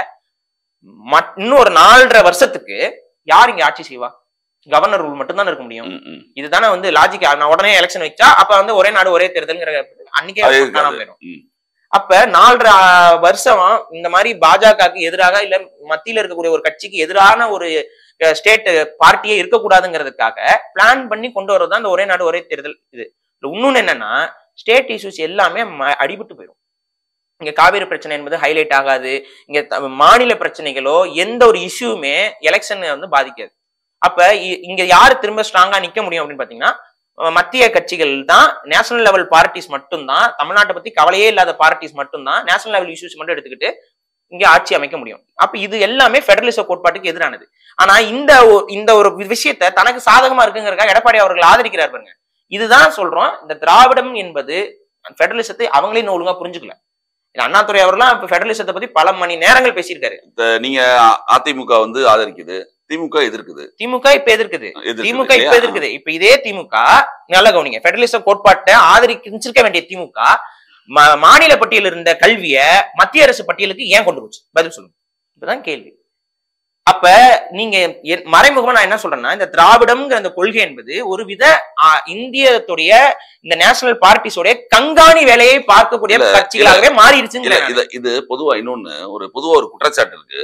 மட்- இன்னும் ஒரு நாலரை வருஷத்துக்கு யார் இங்க ஆட்சி செய்வா கவர்னர் ரூல் மட்டும் தான் இருக்க முடியும் இதுதானே வந்து லாஜிக் நான் உடனே எலெக்ஷன் வச்சா அப்ப வந்து ஒரே நாடு ஒரே தேர்தல்ங்கிற அன்னைக்கே அது காணாம இருக்காது. போயிடும் ம். அப்ப நாலரை ஆ, வருஷம் இந்த மாதிரி பாஜகவுக்கு எதிராக இல்ல மத்தியில இருக்கக்கூடிய ஒரு கட்சிக்கு எதிரான ஒரு ஸ்டேட் பார்ட்டியே இருக்கக்கூடாதுங்கிறதுக்காக பிளான் பண்ணி கொண்டு வரது தான் இந்த ஒரே நாடு ஒரே தேர்தல் இது இதுல இன்னொன்னு என்னன்னா ஸ்டேட் இஷ்யூஸ் எல்லாமே ம- அடிபட்டு போயிடும் இங்க காவிரி பிரச்சனை என்பது ஹைலைட் ஆகாது இங்க த- மாநில பிரச்சனைகளோ எந்த ஒரு இஷ்யூமே எலெக்ஷன் வந்து பாதிக்காது அப்ப இ- இங்க யாரு திரும்ப ஸ்ட்ராங்கா நிக்க முடியும் அப்படின்னு பாத்தீங்கன்னா அஹ் மத்திய கட்சிகள் தான் நேஷனல் லெவல் பார்ட்டிஸ் மட்டும்தான் தமிழ்நாட்டை பத்தி கவலையே இல்லாத பார்ட்டிஸ் மட்டும்தான் நேஷனல் லெவல் இஷ்யூஸ் மட்டும் எடுத்துக்கிட்டு இங்க ஆட்சி அமைக்க முடியும் அப்ப இது எல்லாமே ஃபெடரலிச கோட்பாட்டுக்கு எதிரானது ஆனா இந்த ஒ- இந்த ஒரு விஷயத்த தனக்கு சாதகமா இருக்குங்கிறதுக்காக எடப்பாடி அவர்கள் ஆதரிக்கிறார் பாருங்க இதுதான் சொல்றோம் இந்த திராவிடம் என்பது ஃபெடரலிசத்தை அவங்களே இன்னும் ஒழுங்கா புரிஞ்சுக்கல இல்ல அண்ணாதுரை அவர்லாம் இப்ப ஃபெடரலிசத்தை பத்தி பல மணி நேரங்கள் பேசியிருக்காரு நீங்க அதிமுக வந்து ஆதரிக்குது திமுக எதிர்க்குது திமுக இப்ப எதிர்க்குது எதிர்க்குது திமுக இப்ப இல்லையா? எதிர்க்குது இப்ப இதே திமுக நல்ல கவனிங்க ஃபெடரலிச கோட்பாட்டை ஆதரிச்சிருக்க வேண்டிய திமுக மா- மாநில பட்டியல் இருந்த கல்விய மத்திய அரசு பட்டியலுக்கு ஏன் கொண்டு போச்சு பதில் சொல்லுங்க இப்பதான் கேள்வி அப்ப நீங்க என்- மறைமுகமா நான் என்ன சொல்றேன்னா இந்த திராவிடம்ங்கிற அந்த கொள்கை என்பது ஒரு வித ஆ, இந்தியத்துடைய இந்த நேஷனல் பார்ட்டிஸோடைய கண்காணி வேலையை பார்க்கக்கூடிய இல்ல, கட்சிகளாகவே இல்ல மாறிடுச்சுங்கிற இது இது பொதுவா இன்னொன்னு ஒரு பொதுவா ஒரு குற்றச்சாட்டு இருக்கு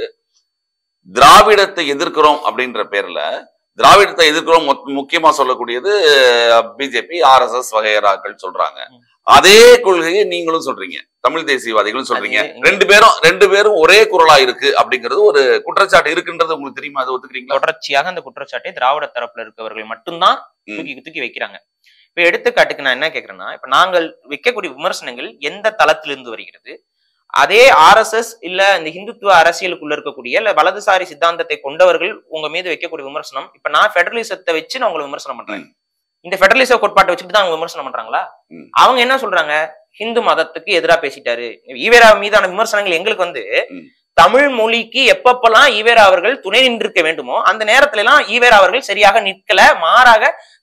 திராவிடத்தை எதிர்க்கிறோம் அப்படின்ற பேர்ல திராவிடத்தை எதிர்க்கிறோம் மொத்- முக்கியமா சொல்லக்கூடியது பிஜேபி ஆர்எஸ்எஸ் வகையறாக்கள் சொல்றாங்க ம். அதே கொள்கையை நீங்களும் சொல்றீங்க தமிழ் தேசியவாதிகளும் சொல்றீங்க அது இங்க- ரெண்டு பேரும் ரெண்டு பேரும் ஒரே குரலா இருக்கு அப்படிங்கிறது ஒரு குற்றச்சாட்டு இருக்குன்றது உங்களுக்கு தெரியுமா அதை ஒத்துக்கிறீங்களா தொடர்ச்சியாக அந்த குற்றச்சாட்டை திராவிட தரப்புல இருக்கவர்கள் மட்டும்தான் ம். தூக்கி தூக்கி வைக்கிறாங்க இப்ப எடுத்துக்காட்டுக்கு நான் என்ன கேக்குறேன்னா இப்ப நாங்கள் வைக்கக்கூடிய விமர்சனங்கள் எந்த தளத்திலிருந்து வருகிறது அதே ஆர்எஸ்எஸ் இல்ல இந்த இந்துத்துவ அரசியலுக்குள்ள இருக்கக்கூடிய இல்ல வலதுசாரி சித்தாந்தத்தை கொண்டவர்கள் உங்க மீது வைக்கக்கூடிய விமர்சனம் இப்ப நான் ஃபெடரலிசத்தை வச்சு நான் உங்களை விமர்சனம் பண்றேன் இந்த ஃபெடரலிச கோட்பாட்டை வச்சுட்டு தான் அவங்க விமர்சனம் பண்றாங்களா ம். அவங்க என்ன சொல்றாங்க ஹிந்து மதத்துக்கு எதிரா பேசிட்டாரு ஈவேரா மீதான விமர்சனங்கள் எங்களுக்கு வந்து ம். தமிழ் மொழிக்கு எப்பப்பெல்லாம் ஈவேரா அவர்கள் துணை நின்றிருக்க வேண்டுமோ அந்த நேரத்துல எல்லாம் ஈவேரா அவர்கள் சரியாக நிற்கல மாறாக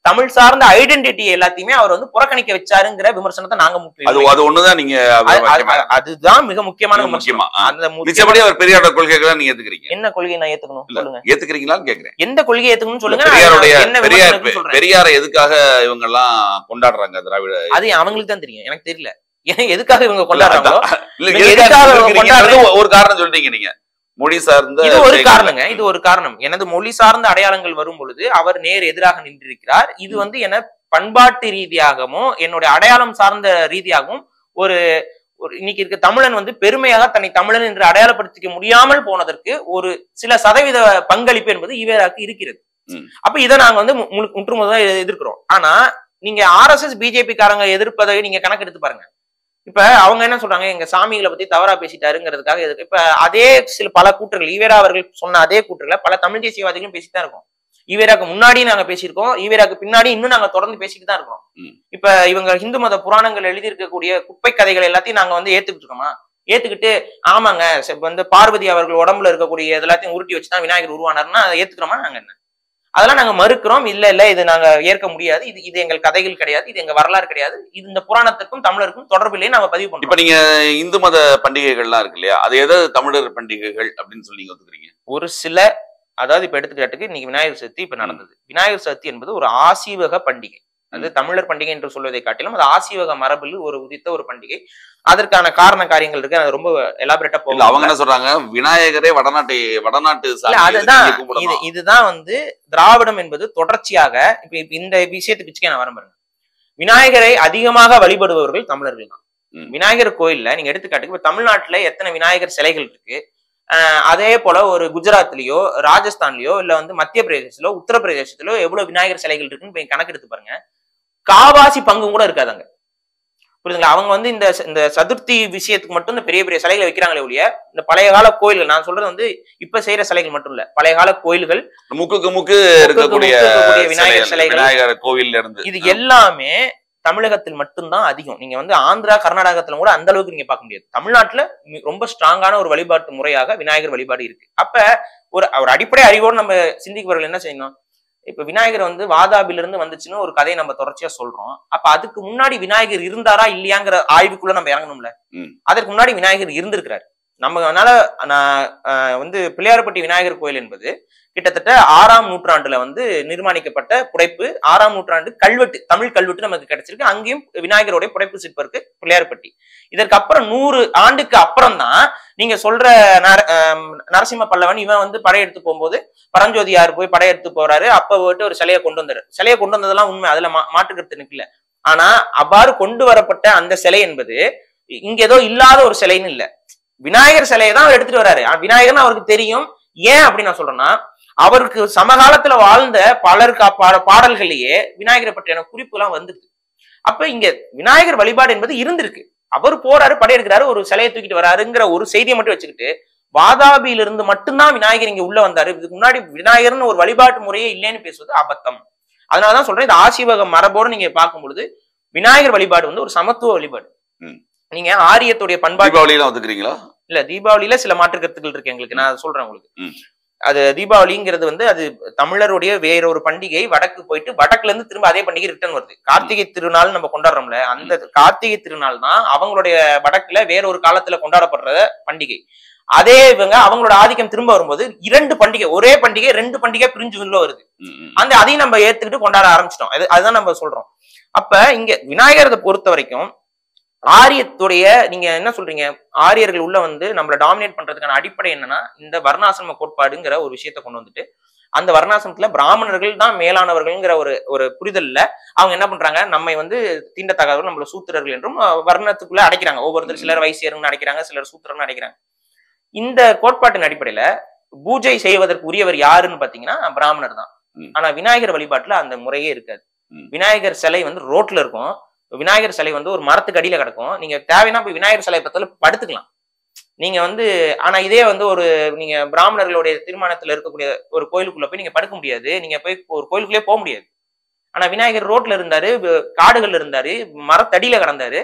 தமிழ் சார்ந்த ஐடென்டிட்டி எல்லாத்தையுமே அவர் வந்து புறக்கணிக்க வச்சாருங்கிற விமர்சனத்தை நாங்க அது முக்கியம் அது ஒண்ணுதான் நீங்க அது- அது- அதுதான் மிக முக்கியமான மிக விமர்சனம் முக்கியமா ஆ. அந்த முக்கிய- மிச்சபடி அவர் பெரியாரோட கொள்கைகளை நீங்க ஏத்துக்கிறீங்க என்ன கொள்கையை நான் ஏத்துக்கணும் இல்ல. சொல்லுங்க ஏத்துக்கிறீங்களான்னு கேக்குறேன் எந்த கொள்கையை ஏத்துக்கணும்னு சொல்லுங்க நான் பெரியாருடைய என்ன பெரியார் விமர்சனம்னு சொல்றேன் பெரியாரை எதுக்காக இவங்க எல்லாம் கொண்டாடுறாங்க திராவிட அது அவங்களுக்கு தான் தெரியும் எனக்கு தெரியல ஏன் எதுக்காக இவங்க கொண்டாடுறாங்களோ இல்ல நீங்க எதுக்காக எதுக்காக கொண்டாடுறது ஒரு காரணம் சொல்றீங்க நீங்க மொழி சார்ந்த இது ஒரு செய்திகள். காரணங்க இது ஒரு காரணம் எனது மொழி சார்ந்த அடையாளங்கள் வரும் பொழுது அவர் நேர் எதிராக நின்றிருக்கிறார் இது வந்து என பண்பாட்டு ரீதியாகவும் என்னுடைய அடையாளம் சார்ந்த ரீதியாகவும் ஒரு ஒரு இன்னைக்கு இருக்க தமிழன் வந்து பெருமையாக தன்னை தமிழன் என்று அடையாளப்படுத்திக்க முடியாமல் போனதற்கு ஒரு சில சதவீத பங்களிப்பு என்பது ஈவேராக்கு இருக்கிறது ம். அப்ப இதை நாங்க வந்து மு- முழு- முற்றுமுழுதாக எதிர்க்கிறோம் ஆனா நீங்க ஆர்எஸ்எஸ் பிஜேபி காரங்க எதிர்ப்பதை நீங்க கணக்கு எடுத்து பாருங்க இப்ப அவங்க என்ன சொல்றாங்க எங்க சாமிகளை பத்தி தவறா பேசிட்டாருங்கிறதுக்காக எதுக்கு இப்ப அதே சில பல கூற்றுகள் ஈவேரா அவர்கள் சொன்ன அதே கூற்றுகளை பல தமிழ் தேசியவாதிகளும் பேசிட்டு தான் இருக்கோம் ஈவேராக்கு முன்னாடியும் நாங்க பேசியிருக்கோம் ஈவேராக்கு பின்னாடி இன்னும் நாங்க தொடர்ந்து பேசிட்டு தான் இருக்கோம் ம். இப்ப இவங்க இந்து மத புராணங்கள் எழுதி இருக்கக்கூடிய குப்பை கதைகள் எல்லாத்தையும் நாங்க வந்து ஏத்துக்கிட்டு இருக்கோமா ஏத்துக்கிட்டு ஆமாங்க ச- இப்ப வந்து பார்வதி அவர்கள் உடம்புல இருக்கக்கூடிய இது எல்லாத்தையும் உருட்டி வச்சுதான் விநாயகர் உருவானாருன்னா அதை ஏத்துக்கிறோமா நாங்க என்ன அதெல்லாம் நாங்க மறுக்கிறோம் இல்ல இல்ல இது நாங்க ஏற்க முடியாது இது இது எங்கள் கதைகள் கிடையாது இது எங்க வரலாறு கிடையாது இது இந்த புராணத்திற்கும் தமிழருக்கும் தொடர்பு இல்லையே நாங்க பதிவு இப்ப பண்றோம் நீங்க இந்து மத பண்டிகைகள்லாம் இருக்கு இல்லையா அது எதாவது தமிழர் பண்டிகைகள் அப்படின்னு சொல்லி நீங்க ஒத்துக்கிறீங்க ஒரு சில அதாவது இப்ப எடுத்துக்காட்டுக்கு இன்னைக்கு விநாயகர் சதுர்த்தி இப்ப நடந்தது விநாயகர் சதுர்த்தி என்பது ஒரு ஆசீவக பண்டிகை அது தமிழர் பண்டிகை என்று சொல்வதை காட்டிலும் அது ஆசீவக மரபில் ஒரு உதித்த ஒரு பண்டிகை அதற்கான காரண காரியங்கள் இருக்கு அது ரொம்ப எலாபரேட்டா இல்ல அவங்க போகும் என்ன சொல்றாங்க விநாயகரே வடநாட்டு வடநாட்டு இல்ல சாமி அதுதான் எதுக்கு நீங்க இது கும்பிடணும்? இதுதான் வந்து திராவிடம் என்பது தொடர்ச்சியாக இப்ப இப்ப இந்த விஷயத்துக்கு வச்சுக்க நான் வரேன் பாருங்க விநாயகரை அதிகமாக வழிபடுபவர்கள் தமிழர்கள் தான் ம். விநாயகர் கோயில்ல நீங்க எடுத்துக்காட்டுக்கு இப்ப தமிழ்நாட்டுல எத்தனை விநாயகர் சிலைகள் இருக்கு ஆஹ் அதே போல ஒரு குஜராத்லயோ ராஜஸ்தான்லயோ இல்ல வந்து மத்திய பிரதேசத்திலோ உத்தரப்பிரதேசத்திலோ எவ்வளவு விநாயகர் சிலைகள் இருக்குன்னு போய் கணக்கு எடுத்து பாருங்க காவாசி பங்கும் கூட இருக்காதாங்க புரியுதுங்களா அவங்க வந்து இந்த ச- இந்த சதுர்த்தி விஷயத்துக்கு மட்டும் இந்த பெரிய பெரிய சிலைகளை வைக்கிறாங்களே ஒழிய இந்த பழைய கால கோயில்கள் நான் சொல்றது வந்து இப்ப செய்யற சிலைகள் மட்டும் இல்ல பழைய கால கோயில்கள் முக்குக்கு முக்கு இருக்கக்கூடிய முக்கு இருக்கக்கூடிய விநாயகர் சிலைகள், சிலைகள். விநாயகர் கோவில்ல இருந்து இது எல்லாமே தமிழகத்தில் மட்டும்தான் அதிகம் நீங்க வந்து ஆந்திரா கர்நாடகத்துல கூட அந்த அளவுக்கு நீங்க பார்க்க முடியாது தமிழ்நாட்டுல மி- ரொம்ப ஸ்ட்ராங்கான ஒரு வழிபாட்டு முறையாக விநாயகர் வழிபாடு இருக்கு அப்ப ஒரு ஒரு அடிப்படை அறிவோடு நம்ம சிந்திப்பவர்கள் என்ன செய்யணும் இப்ப விநாயகர் வந்து வாதாபில இருந்து வந்துச்சுன்னு ஒரு கதையை நம்ம தொடர்ச்சியா சொல்றோம் அப்ப அதுக்கு முன்னாடி விநாயகர் இருந்தாரா இல்லையாங்கிற ஆய்வுக்குள்ள நம்ம இறங்கணும்ல ம். அதற்கு முன்னாடி விநாயகர் இருந்திருக்கிறார் நம்ம அதனால நான் ஆஹ், வந்து பிள்ளையார்பட்டி விநாயகர் கோயில் என்பது கிட்டத்தட்ட ஆறாம் நூற்றாண்டுல வந்து நிர்மாணிக்கப்பட்ட புடைப்பு ஆறாம் நூற்றாண்டு கல்வெட்டு தமிழ் கல்வெட்டு நமக்கு கிடைச்சிருக்கு அங்கேயும் விநாயகருடைய புடைப்பு சிற்பம் இருக்கு பிள்ளையார்பட்டி இதற்கு அப்புறம் நூறு ஆண்டுக்கு அப்புறம் தான் நீங்க சொல்ற நர- ஆம், நரசிம்ம பல்லவன் இவன் வந்து படையெடுத்து போகும்போது பரஞ்சோதியார் போய் படையெடுத்து போறாரு அப்ப போயிட்டு ஒரு சிலையை கொண்டு வந்தாரு சிலையை கொண்டு வந்ததெல்லாம் உண்மை அதுல மா- மாற்றுக்கருத்து நிக்கல ஆனா அவ்வாறு கொண்டு வரப்பட்ட அந்த சிலை என்பது இங்க ஏதோ இல்லாத ஒரு சிலைன்னு இல்ல விநாயகர் சிலையை தான் அவர் எடுத்துட்டு வராரு ஆனா விநாயகர்னு அவருக்கு தெரியும் ஏன் அப்படி நான் சொல்றேன்னா அவருக்கு சமகாலத்துல வாழ்ந்த பலர் கா- பா- பாடல்கள்லயே விநாயகரை பற்றியான குறிப்பு எல்லாம் வந்துருக்கு அப்ப இங்க விநாயகர் வழிபாடு என்பது இருந்திருக்கு அவர் போறாரு படையெடுக்கிறாரு ஒரு சிலையை தூக்கிட்டு வராருங்கிற ஒரு செய்தியை மட்டும் வச்சுக்கிட்டு வாதாபியில இருந்து மட்டும்தான் விநாயகர் இங்க உள்ள வந்தாரு இதுக்கு முன்னாடி விநாயகர்னு ஒரு வழிபாட்டு முறையே இல்லைன்னு பேசுவது அபத்தம் அதனாலதான் சொல்றேன் இந்த ஆசீவக மரபோடு நீங்க பார்க்கும் பொழுது விநாயகர் வழிபாடு வந்து ஒரு சமத்துவ வழிபாடு ம். நீங்க ஆரியத்துடைய பண்பாடு தீபாவளியெல்லாம் ஒத்துக்கிறீங்களா இல்ல தீபாவளியில சில மாற்று கருத்துக்கள் இருக்கு எங்களுக்கு நான் சொல்றேன் உங்களுக்கு ம். அது தீபாவளிங்கிறது வந்து அது தமிழருடைய வேற ஒரு பண்டிகை வடக்கு போயிட்டு வடக்குல இருந்து திரும்ப அதே பண்டிகை ரிட்டர்ன் வருது கார்த்திகை திருநாள் நம்ம கொண்டாடுறோம்ல அந்த கார்த்திகை திருநாள் தான் அவங்களுடைய வடக்குல வேற ஒரு காலத்துல கொண்டாடப்படுற பண்டிகை அதே இவங்க அவங்களோட ஆதிக்கம் திரும்ப வரும்போது இரண்டு பண்டிகை ஒரே பண்டிகை ரெண்டு பண்டிகை பிரிஞ்சு உள்ள வருது ம், ம். அந்த அதையும் நம்ம ஏத்துக்கிட்டு கொண்டாட ஆரம்பிச்சிட்டோம் அது அதுதான் நம்ம சொல்றோம் அப்ப இங்க விநாயகரை பொறுத்த வரைக்கும் ஆரியத்துடைய நீங்க என்ன சொல்றீங்க ஆரியர்கள் உள்ள வந்து நம்மள டாமினேட் பண்றதுக்கான அடிப்படை என்னன்னா இந்த வர்ணாசிரம கோட்பாடுங்கிற ஒரு விஷயத்த கொண்டு வந்துட்டு அந்த வர்ணாசிரமத்துல பிராமணர்கள் தான் மேலானவர்கள்ங்கிற ஒரு ஒரு புரிதல்ல அவங்க என்ன பண்றாங்க நம்மை வந்து தீண்டத்தகாதவர்கள் நம்மள சூத்திரர்கள் என்றும் அஹ், வர்ணத்துக்குள்ள அடைக்கிறாங்க ஒவ்வொருத்தர் சிலர் வைசியர்னு அடைக்கிறாங்க சிலர் சூத்திரன்னு அடைக்கிறாங்க இந்த கோட்பாட்டின் அடிப்படையில பூஜை செய்வதற்கு உரியவர் யாருன்னு பாத்தீங்கன்னா பிராமணர் தான் ம். ஆனா விநாயகர் வழிபாட்டுல அந்த முறையே இருக்காது ம். விநாயகர் சிலை வந்து ரோட்ல இருக்கும் விநாயகர் சிலை வந்து ஒரு மரத்துக்கு அடியில கிடக்கும் நீங்க தேவைன்னா போய் விநாயகர் சிலை பத்தில படுத்துக்கலாம் நீங்க வந்து ஆனா இதே வந்து ஒரு நீங்க பிராமணர்களுடைய திருமணத்துல இருக்கக்கூடிய ஒரு கோயிலுக்குள்ள போய் நீங்க படுக்க முடியாது நீங்க போய் ஒரு கோயிலுக்குள்ளே போக முடியாது ஆனா விநாயகர் ரோட்ல இருந்தாரு வ- காடுகள்ல இருந்தாரு மரத்தடியில கிடந்தாரு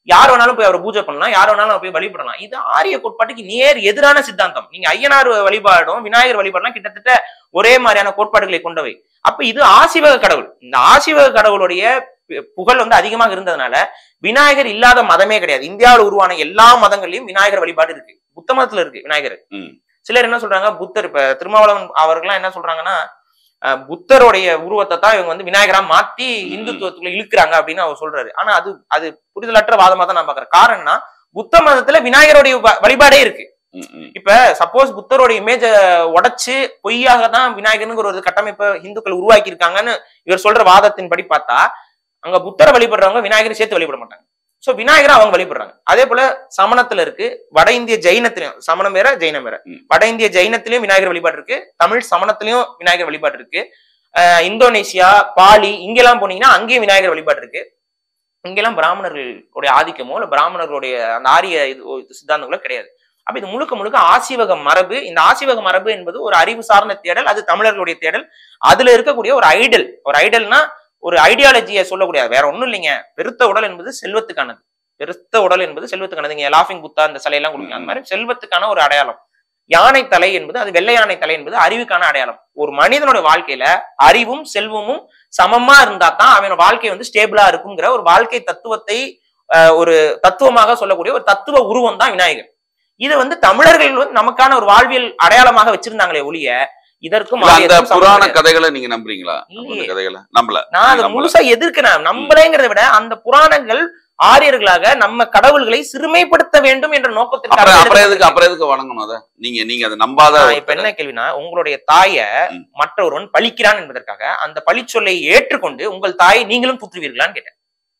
யார் வேணாலும் போய் அவரை பூஜை பண்ணலாம் யார் வேணாலும் போய் வழிபடலாம் இது ஆரிய கோட்பாட்டுக்கு நேர் எதிரான சித்தாந்தம் நீங்க ஐயனார் வழிபாடும் விநாயகர் வழிபாடுலாம் கிட்டத்தட்ட ஒரே மாதிரியான கோட்பாடுகளை கொண்டவை அப்ப இது ஆசிவக கடவுள் இந்த ஆசிவக கடவுளுடைய பு- புகழ் வந்து அதிகமாக இருந்ததுனால விநாயகர் இல்லாத மதமே கிடையாது இந்தியாவில் உருவான எல்லா மதங்கள்லயும் விநாயகர் வழிபாடு இருக்கு புத்த மதத்துல இருக்கு விநாயகர் ம். சிலர் என்ன சொல்றாங்க புத்தர் இப்ப திருமாவளவன் அவர்கள்லாம் என்ன சொல்றாங்கன்னா அஹ், புத்தருடைய உருவத்தை தான் இவங்க வந்து விநாயகரா மாத்தி இந்துத்துவத்துக்குள்ள இழுக்கிறாங்க அப்படின்னு அவர் சொல்றாரு ஆனா அது அது புரிதலற்ற வாதமா தான் நான் பாக்குறேன் காரணம்னா புத்த மதத்துல விநாயகருடைய வ- வழிபாடே இருக்கு ம், ம். இப்ப சப்போஸ் புத்தரோட இமேஜ உடைச்சு பொய்யாக தான் விநாயகனுங்கிற ஒரு கட்டமைப்பை இந்துக்கள் உருவாக்கி இருக்காங்கன்னு இவர் சொல்ற வாதத்தின்படி பார்த்தா அங்க புத்தரை வழிபடுறவங்க விநாயகரை சேர்த்து வழிபட மாட்டாங்க சோ விநாயகரை அவங்க வழிபடுறாங்க அதே போல சமணத்துல இருக்கு வட இந்திய ஜெயினத்திலையும் சமணம் வேற ஜெயினம் வேற ம். வட இந்திய ஜெயினத்திலயும் விநாயகர் வழிபாடு இருக்கு தமிழ் சமணத்திலயும் விநாயகர் வழிபாடு இருக்கு அஹ் இந்தோனேசியா பாலி இங்கெல்லாம் போனீங்கன்னா அங்கேயும் விநாயகர் வழிபாடு இருக்கு இங்கெல்லாம் பிராமணர்களுடைய ஆதிக்கமோ இல்ல பிராமணர்களுடைய அந்த ஆரிய இது இது சித்தாந்தங்களோ கிடையாது அப்ப இது முழுக்க முழுக்க ஆசிவக மரபு இந்த ஆசிவக மரபு என்பது ஒரு அறிவு சார்ந்த தேடல் அது தமிழர்களுடைய தேடல் அதுல இருக்கக்கூடிய ஒரு ஐடல் ஒரு ஐடல்னா ஒரு ஐடியாலஜியை சொல்லக்கூடிய வேற ஒண்ணும் இல்லைங்க பெருத்த உடல் என்பது செல்வத்துக்கானது பெருத்த உடல் என்பது செல்வத்துக்கானது நீங்க லாஃபிங் புத்தா அந்த சிலையெல்லாம் கொடுங்க அந்த மாதிரி செல்வத்துக்கான ஒரு அடையாளம் யானை தலை என்பது அது வெள்ளை யானை தலை என்பது அறிவுக்கான அடையாளம் ஒரு மனிதனோட வாழ்க்கையில அறிவும் செல்வமும் சமமா இருந்தா தான் அவனோட வாழ்க்கை வந்து ஸ்டேபிளா இருக்குங்கிற ஒரு வாழ்க்கை தத்துவத்தை அஹ், ஒரு தத்துவமாக சொல்லக்கூடிய ஒரு தத்துவ உருவம் தான் விநாயகர் இது வந்து தமிழர்கள் வந்து நமக்கான ஒரு வாழ்வியல் அடையாளமாக வச்சிருந்தாங்களே ஒழிய இதற்கும் இல்ல, அந்த ஆரியத்துக்கும் சம்மந்தம் புராண கிடையாது. கதைகளை நீங்க நம்புறீங்களா அந்த இல்லையே. கதைகளை நம்பல நான் அதை நம்பல. முழுசா எதிர்க்கிறேன் நம்பலைங்கிறத விட அந்த புராணங்கள் ஆரியர்களாக நம்ம கடவுள்களை சிறுமைப்படுத்த வேண்டும் என்ற நோக்கத்திற்காக அப்புறம் அப்புறம் எதுக்கு எழுதப்பட்டது. அப்புறம் எதுக்கு வணங்கணும் அதை நீங்க நீங்க அதை நம்பாத நான் இப்ப என்ன கேள்வினா உங்களுடைய தாய ம். மற்றொருவன் பழிக்கிறான் என்பதற்காக அந்த பழிச்சொல்லை ஏற்றுக்கொண்டு உங்கள் தாயை நீங்களும் தூற்றுவீர்களான்னு கேட்டேன்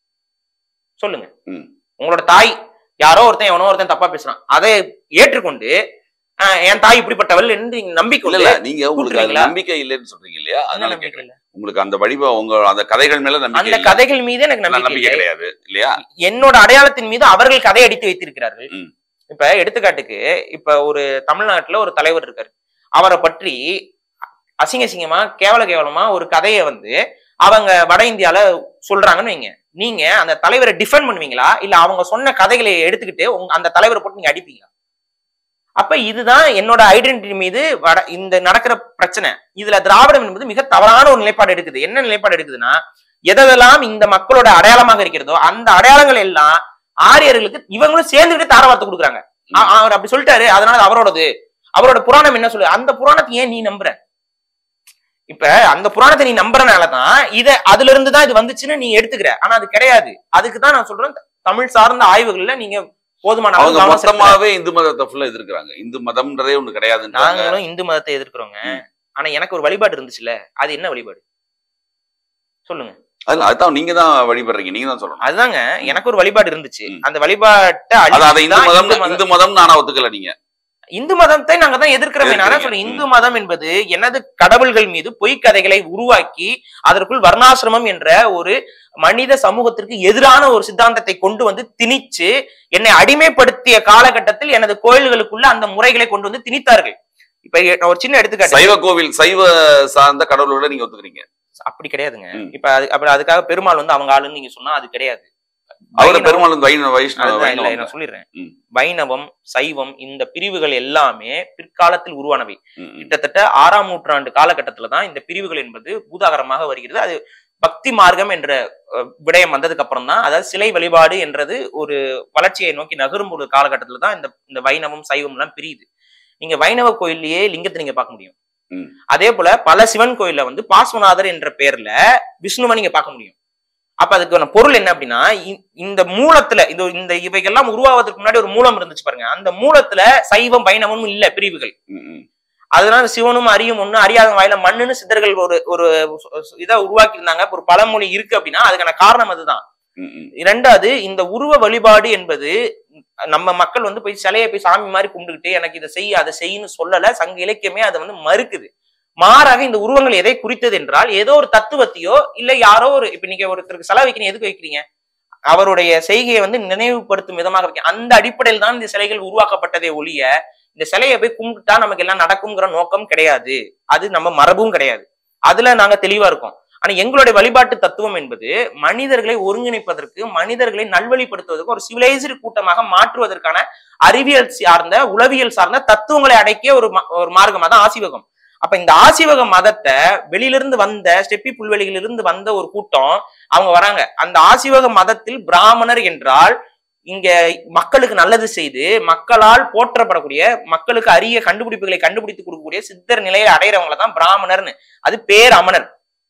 சொல்லுங்க ம். உங்களோட தாய் யாரோ ஒருத்தன் எவனோ ஒருத்தன் தப்பா பேசுறான் அதை ஏற்றுக்கொண்டு ஆஹ், என் தாய் இப்படிப்பட்டவள் என்று நீங்க நம்பிக்கை இல்ல கொண்டு இல்ல நீங்க உங்களுக்கு அதுல கூப்பிடுறீங்களா? நம்பிக்கை இல்லைன்னு சொல்றீங்க இல்லையா என்ன அதனால நம்பிக்கை கேக்குறேன் இல்ல? உங்களுக்கு அந்த வடிவ உங்க அந்த கதைகள் மேல நம்பிக்கை அந்த இல்ல. கதைகள் மீது எனக்கு நம்பிக்கை நம்பிக்கை இல்லை கிடையாது இல்லையா என்னோட அடையாளத்தின் மீது அவர்கள் கதை அடித்து வைத்திருக்கிறார்கள் ம். இப்ப எடுத்துக்காட்டுக்கு இப்ப ஒரு தமிழ்நாட்டுல ஒரு தலைவர் இருக்காரு அவரை பற்றி அசிங்க அசிங்கமா கேவல கேவலமா ஒரு கதையை வந்து அவங்க வட இந்தியால சொல்றாங்கன்னு வைங்க நீங்க அந்த தலைவரை டிஃபெண்ட் பண்ணுவீங்களா இல்ல அவங்க சொன்ன கதைகளை எடுத்துக்கிட்டு உங்க அந்த தலைவரை போட்டு நீங்க அடிப்பீங்களா அப்ப இதுதான் என்னோட ஐடென்டிட்டி மீது வட இந்த நடக்கிற பிரச்சனை இதுல திராவிடம் என்பது மிக தவறான ஒரு நிலைப்பாடு எடுக்குது என்ன நிலைப்பாடு எடுக்குதுன்னா எதெல்லாம் இந்த மக்களோட அடையாளமாக இருக்கிறதோ அந்த அடையாளங்கள் எல்லாம் ஆரியர்களுக்கு இவங்களும் சேர்ந்துக்கிட்டு தாரவார்த்தை கொடுக்குறாங்க அ- அவர் அப்படி சொல்லிட்டாரு அதனால அது அவரோடது அவரோட புராணம் என்ன சொல்லு அந்த புராணத்தை ஏன் நீ நம்புற இப்ப அந்த புராணத்தை நீ நம்புறனாலதான் இத அதுல இருந்து தான் இது வந்துச்சுன்னு நீ எடுத்துக்கிற ஆனா அது கிடையாது அதுக்கு தான் நான் சொல்றேன் தமிழ் சார்ந்த ஆய்வுகள்ல நீங்க போதுமான அளவு அவங்க கவனம் செலுத்துங்க. மொத்தமாவே இந்து மதத்தை ஃபுல்லா எதிர்க்கிறாங்க இந்து மதம்ன்றதே ஒண்ணு கிடையாதுன்றாங்க நாங்களும் இந்து மதத்தை எதிர்க்கிறோங்க ம். ஆனா எனக்கு ஒரு வழிபாடு இருந்துச்சுல்ல அது என்ன வழிபாடு சொல்லுங்க அதுல அதான் நீங்க தான் வழிபடுறீங்க நீங்க தான் சொல்லணும் அதுதாங்க எனக்கு ஒரு வழிபாடு இருந்துச்சு ம். அந்த வழிபாட்டை அது அதை இந்து அழிச்சுதான் மதம் இந்து மதம் இந்து மதம் நானா ஒத்துக்கல நீங்க இந்து மதத்தை நாங்க தான் எதிர்க்கிறோமே நான் தான் எதிர்க்கிறீங்க. சொல்றேன் இந்து மதம் என்பது எனது கடவுள்கள் மீது பொய்க்கதைகளை உருவாக்கி அதற்குள் வர்ணாசிரமம் என்ற ஒரு மனித சமூகத்திற்கு எதிரான ஒரு சித்தாந்தத்தை கொண்டு வந்து திணிச்சு என்னை அடிமைப்படுத்திய காலகட்டத்தில் எனது கோயில்களுக்குள்ள அந்த முறைகளை கொண்டு வந்து திணித்தார்கள் இப்ப எ- நான் ஒரு சின்ன எடுத்துக்காட்டு சைவ கோவில் சைவ சார்ந்த கடவுளோட நீங்க ஒத்துக்கிறீங்க அப்படி கிடையாதுங்க ம். இப்ப அது அப்ப அதுக்காக பெருமாள் வந்து அவங்க ஆளுன்னு நீங்க சொன்னா அது கிடையாது அவரு வைணவம்- பெருமாள் வந்து வைணவ வைஷ்ணவ அதுதான் இல்ல வைணவம் நான் சொல்லிடுறேன் ம். வைணவம் சைவம் இந்த பிரிவுகள் எல்லாமே பிற்காலத்தில் உருவானவை ம், ம். கிட்டத்தட்ட ஆறாம் நூற்றாண்டு காலகட்டத்துல தான் இந்த பிரிவுகள் என்பது பூதாகரமாக வருகிறது அது பக்தி மார்க்கம் என்ற அஹ், விடயம் வந்ததுக்கு அப்புறம் தான் அதாவது சிலை வழிபாடு என்றது ஒரு வளர்ச்சியை நோக்கி நகரும் ஒரு காலகட்டத்துல தான் இந்த இந்த வைணவம் சைவம் எல்லாம் பிரியுது நீங்க வைணவ கோயில்லயே லிங்கத்தை நீங்க பார்க்க முடியும் ம். அதே போல பல சிவன் கோயில்ல வந்து பாஸ்வநாதர் என்ற பெயர்ல விஷ்ணுவை நீங்க பார்க்க முடியும் அப்ப அதுக்கான பொருள் என்ன அப்படின்னா இ- இந்த மூலத்துல இந்த இந்த இவைகள்லாம் உருவாவதற்கு முன்னாடி ஒரு மூலம் இருந்துச்சு பாருங்க அந்த மூலத்துல சைவம் வைணவமும் இல்ல பிரிவுகள் ம், ம். அதனால சிவனும் அரியும் ஒண்ணு அறியாத வாயில மண்ணுன்னு சித்தர்கள் ஒரு ஒரு இதை உருவாக்கி இருந்தாங்க ஒரு பழமொழி இருக்கு அப்படின்னா அதுக்கான காரணம் அதுதான் ம், ம். இரண்டாவது இந்த உருவ வழிபாடு என்பது நம்ம மக்கள் வந்து போய் சிலையை போய் சாமி மாதிரி கும்பிட்டுக்கிட்டு எனக்கு இதை செய் அதை செய்யன்னு சொல்லல சங்க இலக்கியமே அதை வந்து மறுக்குது மாறாக இந்த உருவங்கள் எதை குறித்தது என்றால் ஏதோ ஒரு தத்துவத்தையோ இல்ல யாரோ ஒரு இப்ப நீங்க ஒருத்தருக்கு செலவு வைக்கிறீங்க எதுக்கு வைக்கிறீங்க அவருடைய செய்கையை வந்து நினைவுபடுத்தும் விதமாக வைக்க அந்த அடிப்படையில் தான் இந்த சிலைகள் உருவாக்கப்பட்டதே ஒழிய இந்த சிலையை போய் கும்பிட்டா நமக்கு எல்லாம் நடக்குங்கிற நோக்கம் கிடையாது அது நம்ம மரபும் கிடையாது அதுல நாங்க தெளிவா இருக்கோம் ஆனா எங்களுடைய வழிபாட்டு தத்துவம் என்பது மனிதர்களை ஒருங்கிணைப்பதற்கு மனிதர்களை நல்வழிப்படுத்துவதற்கு ஒரு சிவிலைஸ்டு கூட்டமாக மாற்றுவதற்கான அறிவியல் சார்ந்த உளவியல் சார்ந்த தத்துவங்களை அடக்கிய ஒரு ம- ஒரு மார்க்கம் தான் ஆசிவகம் அப்ப இந்த ஆசிவக மதத்தை வெளியிலிருந்து வந்த ஸ்டெப்பி புல்வெளியிலிருந்து வந்த ஒரு கூட்டம் அவங்க வராங்க அந்த ஆசிவக மதத்தில் பிராமணர் என்றால் இங்க மக்களுக்கு நல்லது செய்து மக்களால் போற்றப்படக்கூடிய மக்களுக்கு அரிய கண்டுபிடிப்புகளை கண்டுபிடித்து கொடுக்கக்கூடிய சித்தர் நிலையை அடையிறவங்கள தான் பிராமணர்னு அது பேர் அமனர்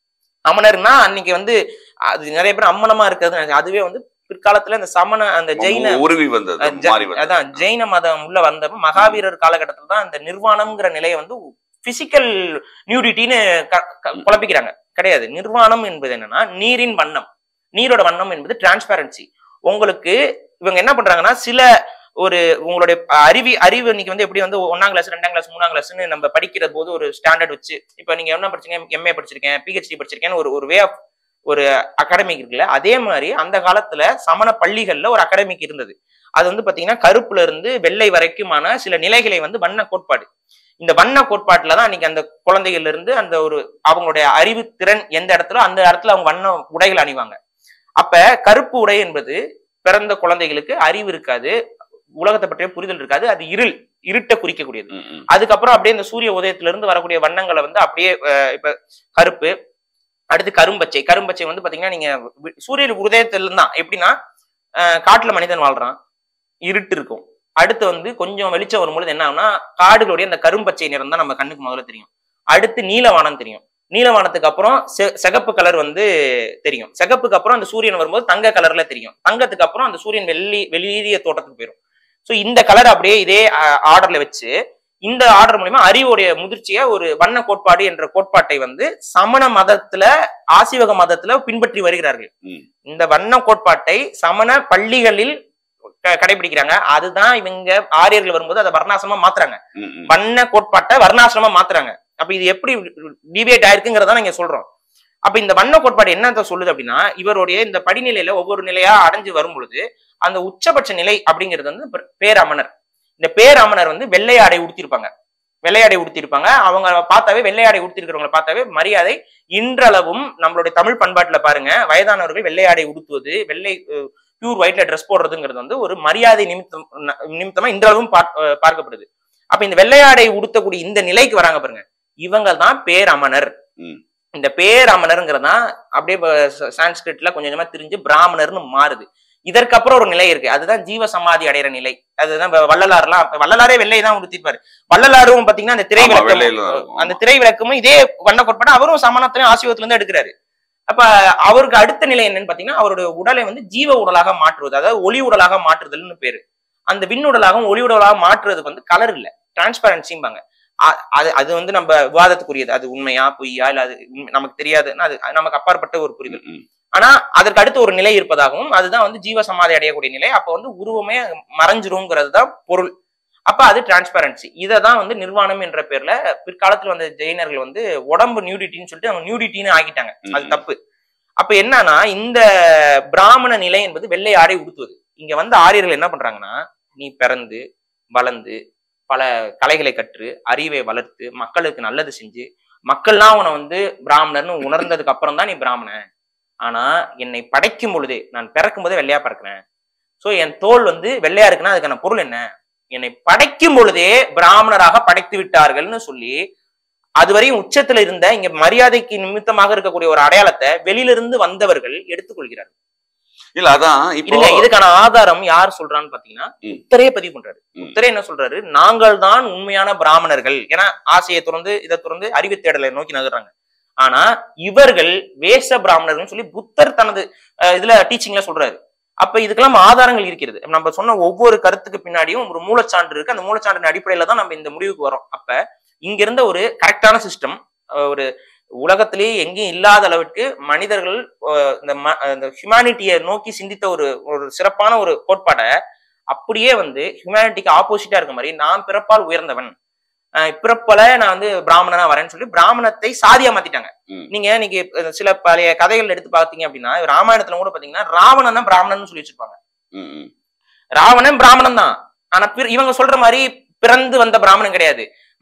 அமனர்னா அன்னைக்கு வந்து அது நிறைய பேர் அம்மனமா இருக்கிறது அதுவே வந்து பிற்காலத்துல இந்த சமண அந்த ஜெயின உருவி வந்தது அஹ் ஜ- மாறி வந்தது அதான் ஜெயின மதம் உள்ள வந்தப்ப மகாவீரர் காலகட்டத்துல தான் அந்த நிர்வாணம்ங்கிற நிலையை வந்து பிசிக்கல் நியூடிட்டின்னு குழப்பிக்கிறாங்க கிடையாது நிர்வாணம் என்பது என்னன்னா நீரின் வண்ணம் நீரோட வண்ணம் என்பது டிரான்ஸ்பேரன்சி உங்களுக்கு இவங்க என்ன பண்றாங்கன்னா சில ஒரு உங்களுடைய அறிவி அறிவு இன்னைக்கு வந்து எப்படி வந்து ஒன்னாம் கிளாஸ் ரெண்டாம் கிளாஸ் மூணாம் கிளாஸ்னு நம்ம படிக்கிற போது ஒரு ஸ்டாண்டர்ட் வச்சு இப்போ நீங்க என்ன படிச்சீங்க எம்ஏ படிச்சிருக்கேன் பிஹெச்டி படிச்சிருக்கேன்னு ஒரு ஒரு வே ஆஃப் ஒரு அகாடமிக் இருக்குல்ல அதே மாதிரி அந்த காலத்துல சமண பள்ளிகள்ல ஒரு அகாடமிக் இருந்தது அது வந்து பாத்தீங்கன்னா கருப்புல இருந்து வெள்ளை வரைக்குமான சில நிலைகளை வந்து வண்ண கோட்பாடு இந்த வண்ண கோட்பாட்டுல தான் அன்னைக்கு அந்த குழந்தைகள்ல இருந்து அந்த ஒரு அவங்களுடைய அறிவு திறன் எந்த இடத்துல அந்த இடத்துல அவங்க வண்ண உடைகள் அணிவாங்க அப்ப கருப்பு உடை என்பது பிறந்த குழந்தைகளுக்கு அறிவு இருக்காது உலகத்தை பற்றிய புரிதல் இருக்காது அது இருள் இருட்டை குறிக்கக்கூடியது ம், ம். அதுக்கப்புறம் அப்படியே இந்த சூரிய உதயத்துல இருந்து வரக்கூடிய வண்ணங்களை வந்து அப்படியே அஹ், இப்ப கருப்பு அடுத்து கரும்பச்சை கரும்பச்சை வந்து பாத்தீங்கன்னா நீங்க வி- சூரிய உதயத்துல இருந்து தான் எப்படின்னா அஹ், காட்டுல மனிதன் வாழ்றான் இருட்டு இருக்கும் அடுத்து வந்து கொஞ்சம் வெளிச்சம் வரும்பொழுது என்ன ஆகும்னா காடுகளுடைய அந்த கரும்பச்சை நிறம் தான் நம்ம கண்ணுக்கு முதல்ல தெரியும் அடுத்து நீலவானம் தெரியும் நீலவானத்துக்கு அப்புறம் செ- சிகப்பு கலர் வந்து தெரியும் சிகப்புக்கு அப்புறம் அந்த சூரியன் வரும்போது தங்க கலர்ல தெரியும் தங்கத்துக்கு அப்புறம் அந்த சூரியன் வெள்ளி வெளிரிய தோட்டத்துக்கு போயிடும் ஸோ இந்த கலர் அப்படியே இதே ஆர்டர்ல வச்சு இந்த ஆர்டர் மூலியமா அறிவுடைய முதிர்ச்சியை ஒரு வண்ண கோட்பாடு என்ற கோட்பாட்டை வந்து சமண மதத்துல ஆசிவக மதத்துல பின்பற்றி வருகிறார்கள் ம். இந்த வண்ண கோட்பாட்டை சமண பள்ளிகளில் க- கடைபிடிக்கிறாங்க அதுதான் இவங்க ஆரியர்கள் வரும்போது அதை வர்ணாசிரமா மாத்துறாங்க ம், ம். வண்ண கோட்பாட்டை வர்ணாசிரமா மாத்துறாங்க அப்ப இது எப்படி டிபேட் ஆயிருக்குங்கிறத நீங்க சொல்றோம் அப்ப இந்த வண்ண கோட்பாடு என்னத்த சொல்லுது அப்படின்னா இவருடைய இந்த படிநிலையில ஒவ்வொரு நிலையா அடைஞ்சு வரும் பொழுது அந்த உச்சபட்ச நிலை அப்படிங்கிறது வந்து பே- பேரமணர் இந்த பேரமணர் வந்து வெள்ளை ஆடை உடுத்திருப்பாங்க வெள்ளை ஆடை உடுத்திருப்பாங்க அவங்க பார்த்தாவே வெள்ளை ஆடை உடுத்திருக்கிறவங்கள பார்த்தாவே மரியாதை இன்றளவும் நம்மளுடைய தமிழ் பண்பாட்டுல பாருங்க வயதானவர்கள் வெள்ளை ஆடை உடுத்துவது வெள்ளை பியூர் ஒயிட்ல ட்ரெஸ் போடுறதுங்கிறது வந்து ஒரு மரியாதை நிமித்தம் ந- நிமித்தமா இன்றளவும் பார்- அஹ் பார்க்கப்படுது அப்ப இந்த வெள்ளையாடை உடுத்தக்கூடிய இந்த நிலைக்கு வராங்க பாருங்க இவங்க தான் பேரமணர் ம். இந்த பேரமணருங்கிறது தான் அப்படியே ப- ச- சான்ஸ்கிரிட்ல கொஞ்சம் கொஞ்சமா திரிஞ்சு பிராமணர்னு மாறுது இதற்கப்புறம் ஒரு நிலை இருக்கு அதுதான் ஜீவ சமாதி அடைகிற நிலை அதுதான் இப்ப வள்ளலார்லாம் இப்ப வள்ளலாரே வெள்ளை தான் உடுத்திருப்பாரு வள்ளலாரும் பாத்தீங்கன்னா அந்த திரை ஆமா, விளக்கம் வெள்ளையில தான் இருக்கும். அந்த திரை விளக்கமும் இதே வண்ண கோட்பாடு அவரும் சமணத்திலையும் ஆசிவத்துல இருந்து எடுக்கிறாரு அப்ப அவருக்கு அடுத்த நிலை என்னன்னு பாத்தீங்கன்னா அவருடைய உடலை வந்து ஜீவ உடலாக மாற்றுவது அதாவது ஒளி உடலாக மாற்றுதல்னு பேரு அந்த விண்ணுடலாகவும் ஒளி உடலாக மாற்றுறதுக்கு வந்து கலர் இல்ல டிரான்ஸ்பரன்சிம்பாங்க அ- அது அது வந்து நம்ம விவாதத்துக்குரியது அது உண்மையா பொய்யா இல்ல அது உண்மை- நமக்கு தெரியாதுன்னா அது அது நமக்கு அப்பாற்பட்ட ஒரு புரிதல் ம், ம். ஆனா அதற்கு அடுத்து ஒரு நிலை இருப்பதாகவும் அதுதான் வந்து ஜீவ சமாதி அடையக்கூடிய நிலை அப்ப வந்து உருவமே மறைஞ்சிருங்கிறது தான் பொருள் அப்ப அது டிரான்ஸ்பரன்சி இதை தான் வந்து நிர்வாணம் என்ற பேர்ல பிற்காலத்துல வந்த ஜெயினர்கள் வந்து உடம்பு நியூடிட்டின்னு சொல்லிட்டு அவங்க நியூடிட்டின்னு ஆக்கிட்டாங்க அது ம். தப்பு அப்ப என்னன்னா இந்த பிராமண நிலை என்பது வெள்ளை ஆடை உடுத்துவது இங்க வந்து ஆரியர்கள் என்ன பண்றாங்கன்னா நீ பிறந்து வளர்ந்து பல கலைகளை கற்று அறிவை வளர்த்து மக்களுக்கு நல்லது செஞ்சு மக்கள்லாம் உன்னை வந்து பிராமணர்னு உணர்ந்ததுக்கு அப்புறம் தான் நீ பிராமணன் ஆனா என்னை படைக்கும் பொழுதே நான் பிறக்கும் போதே வெள்ளையா பிறக்கிறேன் சோ என் தோல் வந்து வெள்ளையா இருக்குன்னா அதுக்கான பொருள் என்ன என்னை படைக்கும் பொழுதே பிராமணராக படைத்து விட்டார்கள்னு சொல்லி அதுவரையும் உச்சத்துல இருந்த இங்க மரியாதைக்கு நிமித்தமாக இருக்கக்கூடிய ஒரு அடையாளத்தை வெளியிலிருந்து வந்தவர்கள் எடுத்துக்கொள்கிறார்கள் இல்ல அதான் இப்போ இருங்க இதுக்கான ஆதாரம் யார் சொல்றான்னு பாத்தீங்கன்னா ம். உத்தரே பதிவு பண்றாரு ம். உத்தரே என்ன சொல்றாரு நாங்கள் தான் உண்மையான பிராமணர்கள் ஏன்னா ஆசையை துறந்து இதை துறந்து அறிவு தேடலை நோக்கி நகர்றாங்க ஆனா இவர்கள் வேஷ பிராமணர்கள் சொல்லி புத்தர் தனது அஹ், இதுல டீச்சிங்ல சொல்றாரு அப்ப இதுக்கெல்லாம் ஆதாரங்கள் இருக்கிறது நம்ம சொன்ன ஒவ்வொரு கருத்துக்கு பின்னாடியும் ஒரு மூலச்சான்று இருக்கு அந்த மூலச்சான்றின் அடிப்படையில தான் நம்ம இந்த முடிவுக்கு வரோம் அப்ப இங்க இருந்த ஒரு கரெக்டான சிஸ்டம் ஒரு உலகத்திலேயே எங்கேயும் இல்லாத அளவிற்கு மனிதர்கள் அஹ், இந்த ம- இந்த ஹியூமானிட்டியை நோக்கி சிந்தித்த ஒரு ஒரு சிறப்பான ஒரு கோட்பாடை அப்படியே வந்து ஹியூமானிட்டிக்கு ஆப்போசிட்டா இருக்க மாதிரி நான் பிறப்பால் உயர்ந்தவன் அஹ், பிறப்பல நான் வந்து பிராமணனா வரேன்னு சொல்லி பிராமணத்தை சாதியா மாத்திட்டாங்க ம். நீங்க இன்னைக்கு அஹ், சில பழைய கதைகள் எடுத்து பார்த்தீங்க அப்படின்னா ராமாயணத்துல கூட பாத்தீங்கன்னா ராவணன் தான் பிராமணன் சொல்லி வச்சிருப்பாங்க ம், ம். ராவணன் பிராமணன் தான் ஆனா பிற- இவங்க சொல்ற மாதிரி பிறந்து வந்த பிராமணன் கிடையாது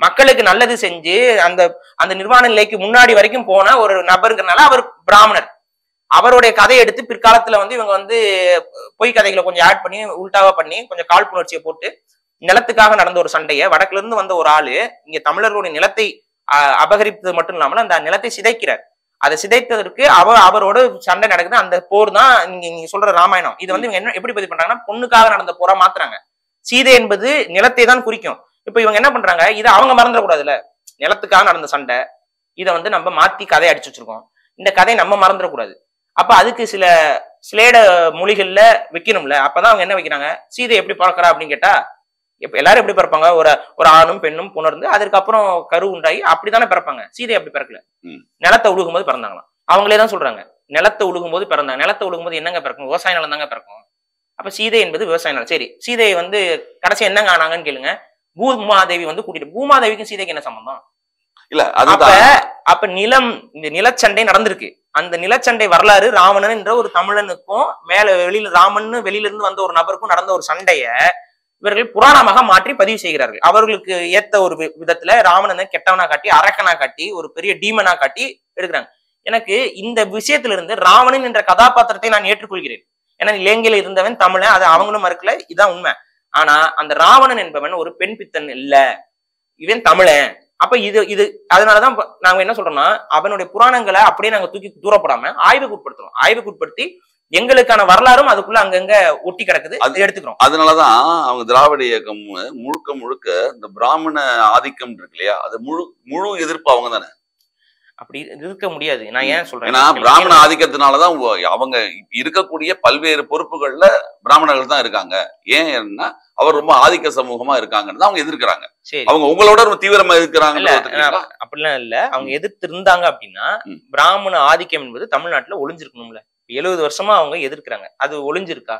மக்களுக்கு நல்லது செஞ்சு அந்த அந்த நிர்வாண நிலைக்கு முன்னாடி வரைக்கும் போன ஒரு நபருங்கிறனால அவர் பிராமணர் அவருடைய கதையை எடுத்து பிற்காலத்துல வந்து இவங்க வந்து பொய் கதைகளை கொஞ்சம் ஆட் பண்ணி உல்டாவா பண்ணி கொஞ்சம் காழ்ப்புணர்ச்சியை போட்டு நிலத்துக்காக நடந்த ஒரு சண்டையை வடக்குல இருந்து வந்த ஒரு ஆளு இங்க தமிழர்களுடைய நிலத்தை அஹ், அபகரித்தது மட்டும் இல்லாமல் அந்த நிலத்தை சிதைக்கிறார் அதை சிதைத்ததற்கு அவர் அவரோட சண்டை நடக்குது அந்த போர் தான் நீங்க நீங்க சொல்ற ராமாயணம் இது வந்து இவங்க என்ன எப்படி பதிவு பண்றாங்கன்னா பொண்ணுக்காக நடந்த போரா மாத்துறாங்க சீதை என்பது நிலத்தை தான் குறிக்கும் இப்ப இவங்க என்ன பண்றாங்க இதை அவங்க மறந்துடக்கூடாதுல்ல நிலத்துக்காக நடந்த சண்டை இதை வந்து நம்ம மாத்தி கதை அடிச்சு வச்சிருக்கோம் இந்த கதையை நம்ம மறந்துடக்கூடாது அப்ப அதுக்கு சில சிலேட மொழிகள்ல வைக்கணும்ல அப்பதான் அவங்க என்ன வைக்கிறாங்க சீதை எப்படி பிறக்கிறா அப்படின்னு கேட்டா இப்ப எல்லாரும் எப்படி பிறப்பாங்க ஒரு ஒரு ஆணும் பெண்ணும் புணர்ந்து அதுக்கப்புறம் கரு உண்டாகி அப்படித்தானே பிறப்பாங்க சீதை அப்படி பிறக்கல ம். நிலத்தை உழுகும்போது பிறந்தாங்களாம் அவங்களே தான் சொல்றாங்க நிலத்தை உழுகும்போது பிறந்தாங்க நிலத்தை உழுகும்போது என்னங்க பிறக்கும் விவசாய நிலம் தாங்க பிறக்கும் அப்ப சீதை என்பது விவசாய நிலம் சரி சீதையை வந்து கடைசி என்னங்க ஆனாங்கன்னு கேளுங்க பூமாதேவி வந்து கூட்டிட்டு பூமாதேவிக்கும் சீதைக்கு என்ன சம்பந்தம் இல்ல அப்ப அதுதான் அப்ப நிலம் இந்த நிலச்சண்டை நடந்திருக்கு அந்த நிலச்சண்டை வரலாறு ராவணன் என்ற ஒரு தமிழனுக்கும் மேல வெளியில ராமன் வெளியில இருந்து வந்த ஒரு நபருக்கும் நடந்த ஒரு சண்டைய இவர்கள் புராணமாக மாற்றி பதிவு செய்கிறார்கள் அவர்களுக்கு ஏத்த ஒரு வி- விதத்துல ராவணனை கெட்டவனா காட்டி அரக்கனா காட்டி ஒரு பெரிய டீமனா காட்டி எடுக்கிறாங்க எனக்கு இந்த விஷயத்துல இருந்து ராவணன் என்ற கதாபாத்திரத்தை நான் ஏற்றுக்கொள்கிறேன் ஏன்னா இலங்கையில இருந்தவன் தமிழன் அது அவங்களும் மறுக்கல இதான் உண்மை ஆனா அந்த ராவணன் என்பவன் ஒரு பெண் பித்தன் இல்ல இவன் தமிழன் அப்ப இது இது அதனாலதான் இப்ப நாங்க என்ன சொல்றோம்னா அவனுடைய புராணங்களை அப்படியே நாங்க தூக்கி தூரப்படாம ஆய்வுக்கு உட்படுத்துறோம் ஆய்வுக்கு உட்படுத்தி எங்களுக்கான வரலாறும் அதுக்குள்ள அங்கங்க ஒட்டி கிடக்குது அது- அதை எடுத்துக்கிறோம் அதனாலதான் அவங்க திராவிட இயக்கம் முழுக்க முழுக்க இந்த பிராமண ஆதிக்கம் இருக்கு இல்லையா அது முழு முழு எதிர்ப்பு அவங்க தானே அப்படி இருக்க முடியாது நான் ஏன் சொல்றேன் ஏன்னா பிராமண ஆதிக்கத்தினாலதான் உ- அவங்க இருக்கக்கூடிய பல்வேறு பொறுப்புகள்ல பிராமணர்கள் தான் இருக்காங்க ஏன்னா அவர் ரொம்ப ஆதிக்க சமூகமா இருக்காங்கன்னு தான் அவங்க எதிர்க்கிறாங்க சரி அவங்க உங்களோட ரொம்ப தீவிரமா எதிர்க்கிறாங்க இல்ல நான் அப்படிலாம் இல்ல அவங்க எதிர்த்து இருந்தாங்க அப்படின்னா ம். பிராமண ஆதிக்கம் என்பது தமிழ்நாட்டுல ஒளிஞ்சிருக்கணும்ல எழுபது வருஷமா அவங்க எதிர்க்கிறாங்க அது ஒளிஞ்சிருக்கா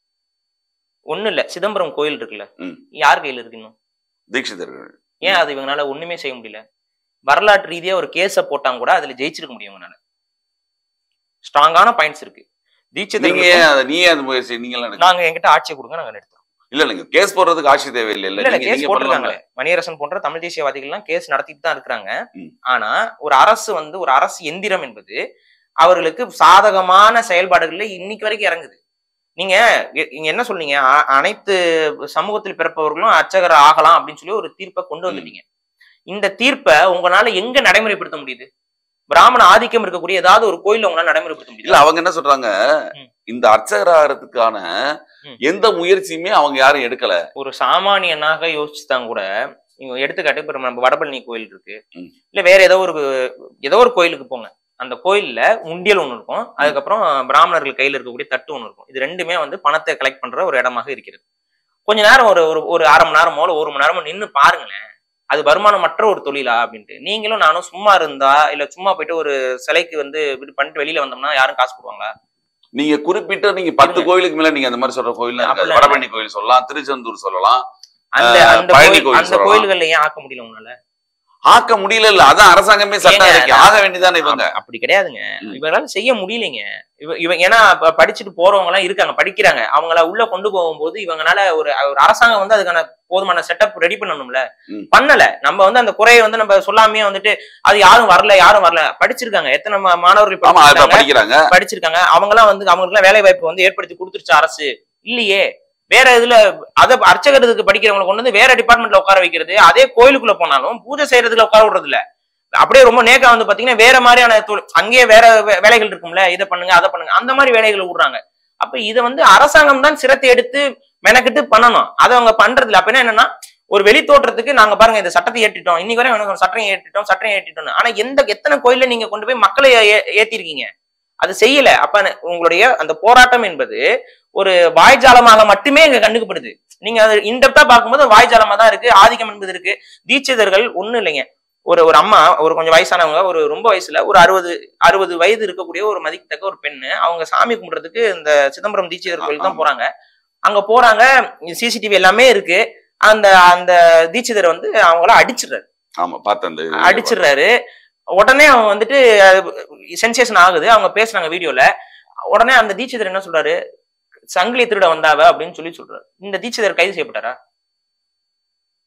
ஒண்ணு இல்ல சிதம்பரம் கோயில் இருக்குல்ல ம். யார் கையில இருக்கு இன்னும் தீட்சிதர்கள் ஏன் அது இவங்களால ஒண்ணுமே செய்ய முடியல வரலாற்று ரீதியா ஒரு கேஸ போட்டாங்க கூட அதுல ஜெயிச்சிருக்க முடியும் இவங்களால ஸ்ட்ராங்கான பாயிண்ட்ஸ் இருக்கு நீங்க தீட்சிதர்களுக்கும் ஏன் அதை- நீ ஏன் அது முயற்சி நீங்க எல்லாம் எடுக்கல? நாங்க என்கிட்ட ஆட்சியை கொடுங்க நாங்க எடுத்தோம் இல்ல இல்லைங்க கேஸ் போடுறதுக்கு ஆட்சி தேவையில்லை இல்ல இல்ல இல்ல கேஸ் நீங்க போட்டிருக்காங்க பண்ணலாம்ல. மணியரசன் போன்ற தமிழ் தேசியவாதிகள் எல்லாம் கேஸ் நடத்திட்டு தான் இருக்கிறாங்க ம். ஆனா ஒரு அரசு வந்து ஒரு அரசு எந்திரம் என்பது அவர்களுக்கு சாதகமான செயல்பாடுகள்ல இன்னைக்கு வரைக்கும் இறங்குது நீங்க இ- இங்க என்ன சொன்னீங்க அ- அனைத்து சமூகத்தில் பிறப்பவர்களும் அர்ச்சகர் ஆகலாம் அப்படின்னு சொல்லி ஒரு தீர்ப்பை கொண்டு வந்துட்டீங்க இந்த தீர்ப்பை உங்களால எங்க நடைமுறைப்படுத்த முடியுது பிராமண ஆதிக்கம் இருக்கக்கூடிய ஏதாவது ஒரு கோயில்ல உங்களால நடைமுறைப்படுத்த இல்ல முடியல அவங்க என்ன சொல்றாங்க ம். இந்த அர்ச்சகராகிறதுக்கான ம். எந்த முயற்சியுமே அவங்க யாரும் எடுக்கல ஒரு சாமானியனாக யோசிச்சுதான் கூட இவங்க எடுத்துக்காட்டு இப்ப நம்ம வடபழனி கோயில் இருக்கு ம். இல்ல வேற ஏதோ ஒரு ஏதோ ஒரு கோயிலுக்கு போங்க அந்த கோயில்ல உண்டியல் ஒண்ணு இருக்கும் அதுக்கப்புறம் பிராமணர்கள் கையில இருக்கக்கூடிய தட்டு ஒண்ணு இருக்கும் இது ரெண்டுமே வந்து பணத்தை கலெக்ட் பண்ற ஒரு இடமாக இருக்கிறது கொஞ்ச நேரம் ஒரு ஒரு ஒரு அரை மணி நேரமோ இல்ல ஒரு மணி நேரமோ நின்னு பாருங்களேன் அது வருமானமற்ற ஒரு தொழிலா அப்படின்ட்டு நீங்களும் நானும் சும்மா இருந்தா இல்ல சும்மா போயிட்டு ஒரு சிலைக்கு வந்து இப்படி பண்ணிட்டு வெளியில வந்தோம்னா யாரும் காசு போடுவாங்களா நீங்க குறிப்பிட்ட நீங்க பத்து இருங்க. கோயிலுக்கு மேல நீங்க அந்த மாதிரி சொல்ற கோயில் இருக்காது அப்படிலாம் வடபழனி கோயில் சொல்லலாம் திருச்செந்தூர் சொல்லலாம் அந்த அஹ், அந்த பழனி கோயில் கோயில் அந்த சொல்லலாம். கோயில்கள்ல ஏன் ஆக்க முடியல உங்களால ஆக்க முடியல இல்ல அதான் அரசாங்கமே சட்டம் ஏங்க, இருக்கு ஆக வேண்டியதானே இவங்க அப்~ அப்படி கிடையாதுங்க ம். இவங்களால செய்ய முடியலைங்க இவ இவ ஏன்னா இப்ப படிச்சுட்டு போறவங்க எல்லாம் இருக்காங்க படிக்கிறாங்க அவங்கள உள்ள கொண்டு போகும்போது இவங்கனால ஒரு ஒரு அரசாங்கம் வந்து அதுக்கான போதுமான செட்டப் ரெடி பண்ணணும்ல ம். பண்ணல நம்ம வந்து அந்த குறையை வந்து நம்ம சொல்லாமே வந்துட்டு அது யாரும் வரல யாரும் வரல படிச்சிருக்காங்க எத்தனை மா- மாணவர்கள் ஆமா இப்ப படிச்சிருக்காங்க படிக்கிறாங்க படிச்சிருக்காங்க அவங்க எல்லாம் வந்து அவங்களுக்கு எல்லாம் வேலை வாய்ப்பு வந்து ஏற்படுத்தி கொடுத்துருச்சு அரசு இல்லையே வேற இதுல அத அர்ச்சகருக்கு படிக்கிறவங்களை கொண்டு வந்து வேற டிபார்ட்மெண்ட்ல உட்கார வைக்கிறது அதே கோயிலுக்குள்ள போனாலும் பூஜை செய்யறதுல உட்கார விடுறது இல்ல அப்படியே ரொம்ப நேக்கா வந்து பாத்தீங்கன்னா வேற மாதிரியான தொழில் அங்கேயே வேற வே- வேலைகள் இருக்கும்ல இதை பண்ணுங்க அதை பண்ணுங்க அந்த மாதிரி வேலைகளை விடுறாங்க அப்ப இதை வந்து அரசாங்கம் தான் சிரத்தை எடுத்து மெனக்கிட்டு பண்ணணும் அதை அவங்க பண்றது இல்ல அப்ப என்னன்னா ஒரு வெளி தோற்றத்துக்கு நாங்க பாருங்க இந்த சட்டத்தை ஏற்றிட்டோம் இன்னைக்கு வரை எனக்கு ஒரு சட்டம் ஏற்றிட்டோம் சட்டம் ஏற்றிட்டோம் ஆனா எந்த எத்தனை கோயில்ல நீங்க கொண்டு போய் மக்களை ஏ- ஏத்திருக்கீங்க அது செய்யல அப்ப ந- உங்களுடைய அந்த போராட்டம் என்பது ஒரு வாய்ஜாலமாக மட்டுமே எங்க கண்ணுக்குப்படுது நீங்க அது இன்டெப்தா பார்க்கும்போது வாய்ஜாலமா தான் இருக்கு ஆதிக்கம் என்பது இருக்கு தீட்சிதர்கள் ஒண்ணும் இல்லைங்க ஒரு ஒரு அம்மா ஒரு கொஞ்சம் வயசானவங்க ஒரு ரொம்ப வயசுல ஒரு அறுபது அறுபது வயது இருக்கக்கூடிய ஒரு மதிக்கத்தக்க ஒரு பெண்ணு அவங்க சாமி கும்பிடுறதுக்கு இந்த சிதம்பரம் தீட்சிதர் கோயில் தான் போறாங்க அங்க போறாங்க சிசிடிவி எல்லாமே இருக்கு அந்த அந்த தீட்சிதர் வந்து அவங்கள அடிச்சிடுறாரு ஆமா பார்த்தேன் அந்த இது. அடிச்சிடுறாரு உடனே அவன் வந்துட்டு சென்சேஷன் ஆகுது அவங்க பேசுறாங்க வீடியோல உடனே அந்த தீட்சிதர் என்ன சொல்றாரு சங்கிலி திருட வந்தாவ அப்படின்னு சொல்லி சொல்றாரு இந்த தீட்சிதர் கைது செய்யப்பட்டாரா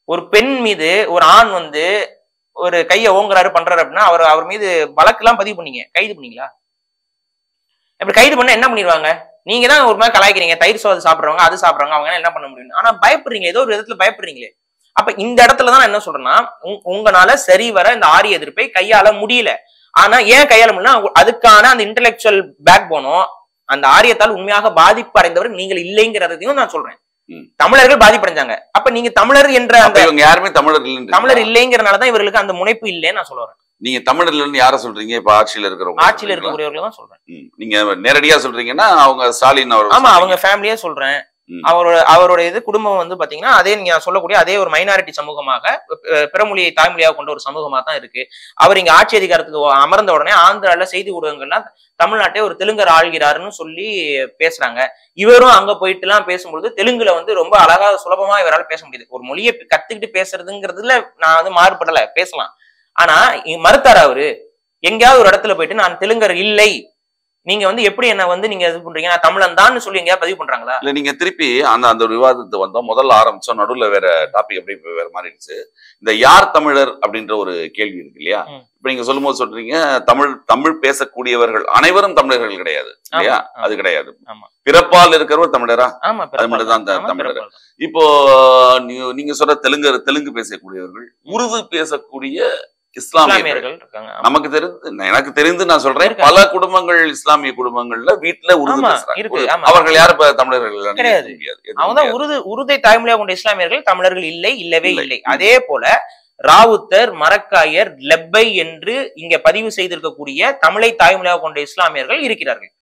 ஒரு பெண் மீது ஒரு ஆண் வந்து ஒரு கையை ஓங்குறாரு பண்றாரு அப்படின்னா அவர் அவர் மீது வழக்கெல்லாம் பதிவு பண்ணீங்க கைது பண்ணீங்களா இப்படி கைது பண்ண என்ன பண்ணிடுவாங்க நீங்க தான் ஒரு மாதிரி கலாய்க்கிறீங்க தயிர் சோறு சாப்பிடுறவங்க அது சாப்பிடுறவங்க அவங்க என்ன பண்ண முடியும் ஆனா பயப்படுறீங்க ஏதோ ஒரு விதத்துல பயப்படுறீங்களே அப்ப இந்த இடத்துல தான் நான் என்ன சொல்றேன்னா உங்க- உங்களால சரி வர இந்த ஆரிய எதிர்ப்பை கையாள முடியல ஆனா ஏன் கையாள முடியல அதுக்கான அந்த இன்டெலெக்சுவல் பேக் போனோம் அந்த ஆரியத்தால் உண்மையாக பாதிப்பு அடைந்தவர் நீங்கள் இல்லைங்கிறதையும் நான் சொல்றேன் ம். தமிழர்கள் பாதிப்படைஞ்சாங்க அப்ப நீங்க தமிழர் என்ற அப்ப அந்த இவங்க யாருமே தமிழர் இல்லைன்னு தமிழர் இல்லைங்கிறனாலதான் இவர்களுக்கு அந்த முனைப்பு இல்லைன்னு நான் சொல்ல வரேன் நீங்க தமிழர் இல்லைன்னு யார சொல்றீங்க இப்ப ஆட்சியில இருக்கிறவங்க ஆட்சியில சொல்றீங்களா? இருக்கக்கூடியவர்கள் தான் சொல்றேன் ம். நீங்க நேரடியா சொல்றீங்கன்னா அவங்க ஸ்டாலின் அவர் ஆமா அவங்க ஃபேமிலியே சொல்றேன் ம். அவரோட அவரோட இது குடும்பம் வந்து பாத்தீங்கன்னா அதே நீங்க சொல்லக்கூடிய அதே ஒரு மைனாரிட்டி சமூகமாக அஹ், பிறமொழியை தாய்மொழியாக கொண்ட ஒரு சமூகமா தான் இருக்கு அவர் இங்க ஆட்சி அதிகாரத்துக்கு வ- அமர்ந்த உடனே ஆந்திரால செய்தி ஊடகங்கள்லாம் தமிழ்நாட்டை ஒரு தெலுங்கர் ஆள்கிறாருன்னு சொல்லி பேசுறாங்க இவரும் அங்க போயிட்டு எல்லாம் பேசும்பொழுது தெலுங்குல வந்து ரொம்ப அழகா சுலபமா இவரால் பேச முடியுது ஒரு மொழியை கத்துக்கிட்டு பேசுறதுங்கிறதுல நான் வந்து மாறுபடல பேசலாம் ஆனா இ- மறுத்தாரு அவரு எங்கேயாவது ஒரு இடத்துல போயிட்டு நான் தெலுங்கர் இல்லை நீங்க வந்து எப்படி என்ன வந்து நீங்க இது பண்றீங்க நான் தமிழன் தான் சொல்லி எங்கேயாவது பதிவு பண்றாங்களா இல்ல நீங்க திருப்பி அந்த அந்த ஒரு விவாதத்தை வந்தோம் முதல்ல ஆரம்பிச்சோம் நடுவுல வேற டாபிக் அப்படியே இப்ப வேற மாறிடுச்சு இந்த யார் தமிழர் அப்படின்ற ஒரு கேள்வி இருக்கு இல்லையா ம். இப்ப நீங்க சொல்லும்போது சொல்றீங்க தமிழ் தமிழ் பேசக்கூடியவர்கள் அனைவரும் தமிழர்கள் கிடையாது இல்லையா ஆமா, அது கிடையாது ஆமா. பிறப்பால் இருக்கிறவர் தமிழரா ஆமா அது மட்டும் தான் பிறப்பால் த- தமிழர். பிறப்பால் தான். இப்போ நீ- நீங்க சொல்ற தெலுங்கு தெலுங்கு பேசக்கூடியவர்கள் உருது பேசக்கூடிய இஸ்லாமியர்கள் இஸ்லாமியர்கள் இருக்காங்க ஆமா. நமக்கு தெரிந்து எனக்கு தெரிந்து நான் சொல்றேன் இருக்காங்க. பல குடும்பங்கள் இஸ்லாமிய குடும்பங்கள்ல வீட்டுல உருது ஆமா, பேசுறாங்க இருக்கு, உருது. ஆமா. அவர்கள் யாரும் இப்ப தமிழர்கள் இல்லைன்னு கிடையாது. எதுவும் முடியாது. எதுவும் அவங்க தான் முடியாது. உருது உருதை தாய்மொழியாக கொண்ட இஸ்லாமியர்கள் தமிழர்கள் இல்லை இல்லவே இல்லை. இல்லை அதே போல ராவுத்தர் மரக்காயர் லெப்பை என்று இங்க பதிவு செய்திருக்கக்கூடிய தமிழை தாய்மொழியாக கொண்ட இஸ்லாமியர்கள் இருக்கிறார்கள்